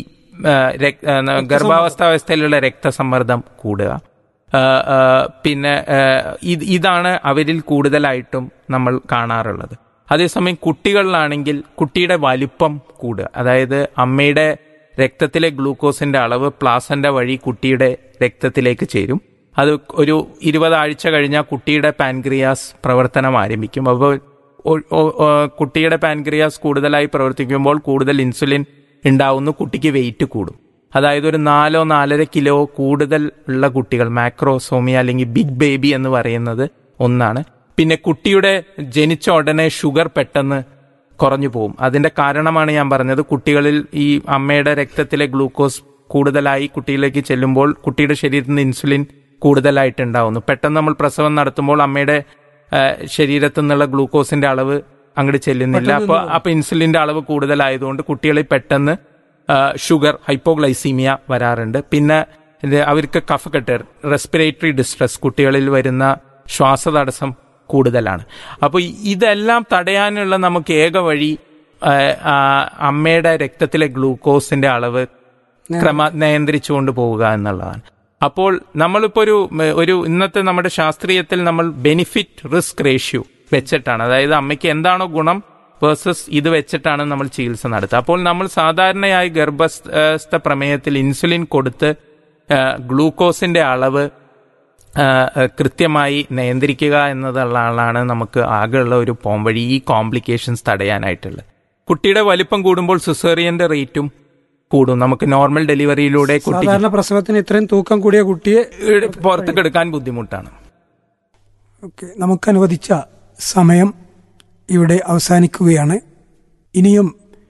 ഗർഭാവസ്ഥാവസ്ഥയിലുള്ള രക്തസമ്മർദ്ദം കൂടുക ആ, ആ, പിന്നെ ആ, ഇത് ഇതാണ് അവരിൽ കൂടുതലായിട്ടും നമ്മൾ കാണാറുള്ളത് അതേസമയം കുട്ടികളിലാണെങ്കിൽ കുട്ടിയുടെ വലിപ്പം കൂടുക അതായത് അമ്മയുടെ രക്തത്തിലെ ഗ്ലൂക്കോസിന്റെ അളവ് പ്ലാസന്റെ വഴി കുട്ടിയുടെ രക്തത്തിലേക്ക് ചേരും അത് ഒരു ഇരുപതാഴ്ച കഴിഞ്ഞാൽ കുട്ടിയുടെ പാൻക്രിയാസ് പ്രവർത്തനം ആരംഭിക്കും അപ്പോൾ ഒ- ഒ- ഒ- കുട്ടിയുടെ പാൻക്രിയാസ് കൂടുതലായി പ്രവർത്തിക്കുമ്പോൾ കൂടുതൽ ഇൻസുലിൻ ഉണ്ടാവുന്നു കുട്ടിക്ക് വെയിറ്റ് കൂടും അതായത് ഒരു നാലോ നാലര കിലോ കൂടുതൽ ഉള്ള കുട്ടികൾ മാക്രോസോമിയ അല്ലെങ്കിൽ ബിഗ് ബേബി എന്ന് പറയുന്നത് ഒന്നാണ് പിന്നെ കുട്ടിയുടെ ജനിച്ച ഉടനെ ഷുഗർ പെട്ടെന്ന് കുറഞ്ഞു പോകും അതിന്റെ കാരണമാണ് ഞാൻ പറഞ്ഞത് കുട്ടികളിൽ ഈ അമ്മയുടെ രക്തത്തിലെ ഗ്ലൂക്കോസ് കൂടുതലായി കുട്ടിയിലേക്ക് ചെല്ലുമ്പോൾ കുട്ടിയുടെ ശരീരത്തിൽ നിന്ന് ഇൻസുലിൻ കൂടുതലായിട്ട് ഉണ്ടാവുന്നു പെട്ടെന്ന് നമ്മൾ പ്രസവം നടത്തുമ്പോൾ അമ്മയുടെ ആ, ശരീരത്തിൽ നിന്നുള്ള ഗ്ലൂക്കോസിന്റെ അളവ് അങ്ങോട്ട് ചെല്ലുന്നില്ല അപ്പൊ അപ്പൊ ഇൻസുലിന്റെ അളവ് കൂടുതലായതുകൊണ്ട് കുട്ടികളിൽ പെട്ടെന്ന് ആ, ഷുഗർ ഹൈപ്പോഗ്ലൈസീമിയ വരാറുണ്ട് പിന്നെ ഇത് അവർക്ക് കഫക്കെട്ട് റെസ്പിറേറ്ററി ഡിസ്ട്രസ് കുട്ടികളിൽ വരുന്ന ശ്വാസതടസ്സം കൂടുതലാണ് അപ്പോൾ ഇതെല്ലാം തടയാനുള്ള നമുക്ക് ഏക വഴി ആ, ആ, അമ്മയുടെ രക്തത്തിലെ ഗ്ലൂക്കോസിന്റെ അളവ് ക്രമ നിയന്ത്രിച്ചുകൊണ്ട് പോവുക എന്നുള്ളതാണ് അപ്പോൾ നമ്മളിപ്പോ ഒരു ഒരു ഇന്നത്തെ നമ്മുടെ ശാസ്ത്രീയത്തിൽ നമ്മൾ ബെനിഫിറ്റ് റിസ്ക് റേഷ്യോ വെച്ചിട്ടാണ് അതായത് അമ്മയ്ക്ക് എന്താണോ ഗുണം വേഴ്സസ് ഇത് വെച്ചിട്ടാണ് നമ്മൾ ചികിത്സ നടത്തുക അപ്പോൾ നമ്മൾ സാധാരണയായി ഗർഭസ്ഥ പ്രമേയത്തിൽ ഇൻസുലിൻ കൊടുത്ത് ആ, ഗ്ലൂക്കോസിന്റെ അളവ് ആ, ആ, കൃത്യമായി നിയന്ത്രിക്കുക എന്നതുള്ളതാണ് നമുക്ക് ആകെയുള്ള ഒരു പോംവഴി ഈ കോംപ്ലിക്കേഷൻസ് തടയാനായിട്ടുള്ളത് കുട്ടിയുടെ വലിപ്പം കൂടുമ്പോൾ സിസേറിയന്റെ റേറ്റും കൂടും നമുക്ക് നോർമൽ ഡെലിവറിയിലൂടെ കുട്ടി സാധാരണ പ്രസവത്തിന് ഇത്രയും തൂക്കം കൂടിയ കുട്ടിയെ പുറത്തേക്ക് എടുക്കാൻ ബുദ്ധിമുട്ടാണ് ഓക്കെ നമുക്ക് അനുവദിച്ച സമയം ഇവിടെ അവസാനിക്കുകയാണ് ഇനിയും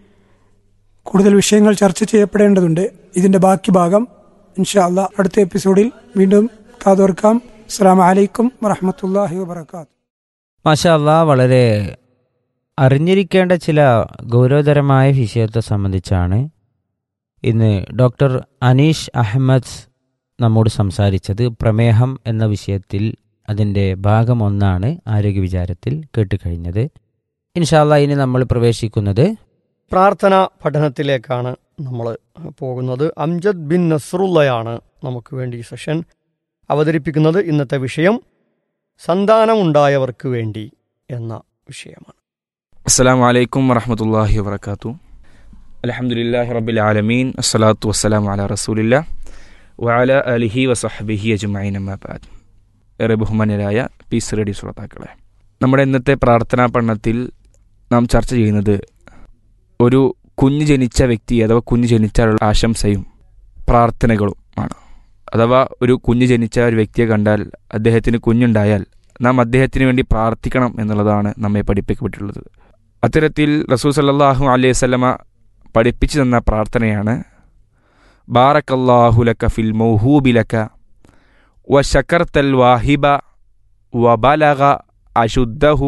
കൂടുതൽ വിഷയങ്ങൾ ചർച്ച ചെയ്യപ്പെടേണ്ടതുണ്ട് ഇതിന്റെ ബാക്കി ഭാഗം ഇൻഷാ അല്ലാ അടുത്ത എപ്പിസോഡിൽ വീണ്ടും കാതോർക്കാം അസ്സാം വലൈക്കും വറഹമത്തല്ലാഹി വാബർക്കാത്തു മാഷാ അല്ലാ വളരെ അറിഞ്ഞിരിക്കേണ്ട ചില ഗൗരവതരമായ വിഷയത്തെ സംബന്ധിച്ചാണ് ഇന്ന് ഡോക്ടർ അനീഷ് അഹമ്മദ് നമ്മോട് സംസാരിച്ചത് പ്രമേഹം എന്ന വിഷയത്തിൽ അതിൻ്റെ ഭാഗം ഒന്നാണ് ആരോഗ്യ വിചാരത്തിൽ കേട്ടുകഴിഞ്ഞത് ഇൻഷാല്ല ഇനി നമ്മൾ പ്രവേശിക്കുന്നത് പ്രാർത്ഥന പഠനത്തിലേക്കാണ് നമ്മൾ പോകുന്നത് അംജദ് ബിൻ നസ്രുള്ളയാണ് നമുക്ക് വേണ്ടി ഈ സെഷൻ അവതരിപ്പിക്കുന്നത് ഇന്നത്തെ വിഷയം സന്താനമുണ്ടായവർക്ക് വേണ്ടി എന്ന വിഷയമാണ് അസ്സാം വലൈക്കും വറഹമത്തല്ലാഹി വാത്തു അലഹമുല്ലാഹി റബ്ബിൽ ആലമീൻ അസ്സലാത്തു വസ്സലാം അല റസൂലില്ല വഅല അലിഹി വസഹബിഹി അജ്മൈൻ അമ്മാബാദ് ഏറെ ബഹുമാന്യരായ പീസ് റെഡി ശ്രോതാക്കളെ നമ്മുടെ ഇന്നത്തെ പ്രാർത്ഥനാ പഠനത്തിൽ നാം ചർച്ച ചെയ്യുന്നത് ഒരു കുഞ്ഞ് ജനിച്ച വ്യക്തി അഥവാ കുഞ്ഞ് ജനിച്ചാലുള്ള ആശംസയും പ്രാർത്ഥനകളും ആണ് അഥവാ ഒരു കുഞ്ഞ് ജനിച്ച ഒരു വ്യക്തിയെ കണ്ടാൽ അദ്ദേഹത്തിന് കുഞ്ഞുണ്ടായാൽ നാം അദ്ദേഹത്തിന് വേണ്ടി പ്രാർത്ഥിക്കണം എന്നുള്ളതാണ് നമ്മെ പഠിപ്പിക്കപ്പെട്ടിട്ടുള്ളത് അത്തരത്തിൽ റസൂൽ സല്ലാഹു അലൈഹി സ്വലമ പഠിപ്പിച്ചു തന്ന പ്രാർത്ഥനയാണ് ബാറക്കല്ലാഹുലക്ക ഫിൽ മൗഹൂബിലക്ക വ ശക്കർത്തൽ വാഹിബ വ ബലഗ അശുദ്ധഹു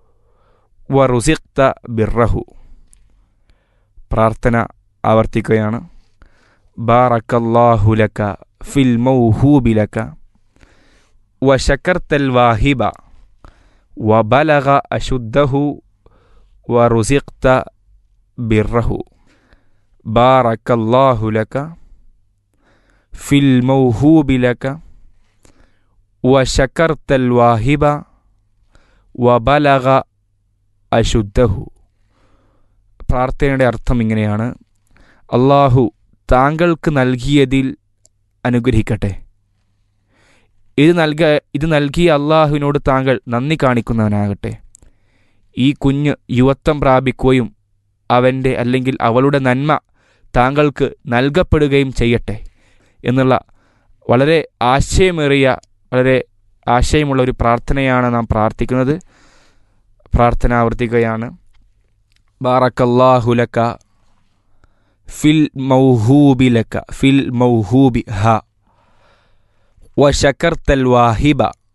വ റുസിഖ്ത ബിർറഹു പ്രാർത്ഥന ആവർത്തിക്കുകയാണ് ബാറക്കല്ലാഹുലക്ക ഫിൽ മൗഹൂബിലക്ക വ ശക്കർത്തൽ വാഹിബ വ ബലഗ അശുദ്ധഹു വ റുസിഖ്ത ബിർറഹു ബാറക്കല്ലാഹു ലക ഫിൽ മൗഹൂബി ലക വ ശക്കർത്തൽ വാഹിബ വ ബലഗ അശുദ്ധഹു പ്രാർത്ഥനയുടെ അർത്ഥം ഇങ്ങനെയാണ് അള്ളാഹു താങ്കൾക്ക് നൽകിയതിൽ അനുഗ്രഹിക്കട്ടെ ഇത് നൽക ഇത് നൽകിയ അള്ളാഹുവിനോട് താങ്കൾ നന്ദി കാണിക്കുന്നവനാകട്ടെ ഈ കുഞ്ഞ് യുവത്വം പ്രാപിക്കുകയും അവൻ്റെ അല്ലെങ്കിൽ അവളുടെ നന്മ താങ്കൾക്ക് നൽകപ്പെടുകയും ചെയ്യട്ടെ എന്നുള്ള വളരെ ആശയമേറിയ വളരെ ആശയമുള്ള ഒരു പ്രാർത്ഥനയാണ് നാം പ്രാർത്ഥിക്കുന്നത് പ്രാർത്ഥന ആവർത്തിക്കുകയാണ് ബാറക്കല്ലാഹുലക്ക ഫിൽ മൗഹൂബിലക്ക ഫിൽ മൗഹൂബി ഹ വ ശക്കർത്തൽ വാഹിബ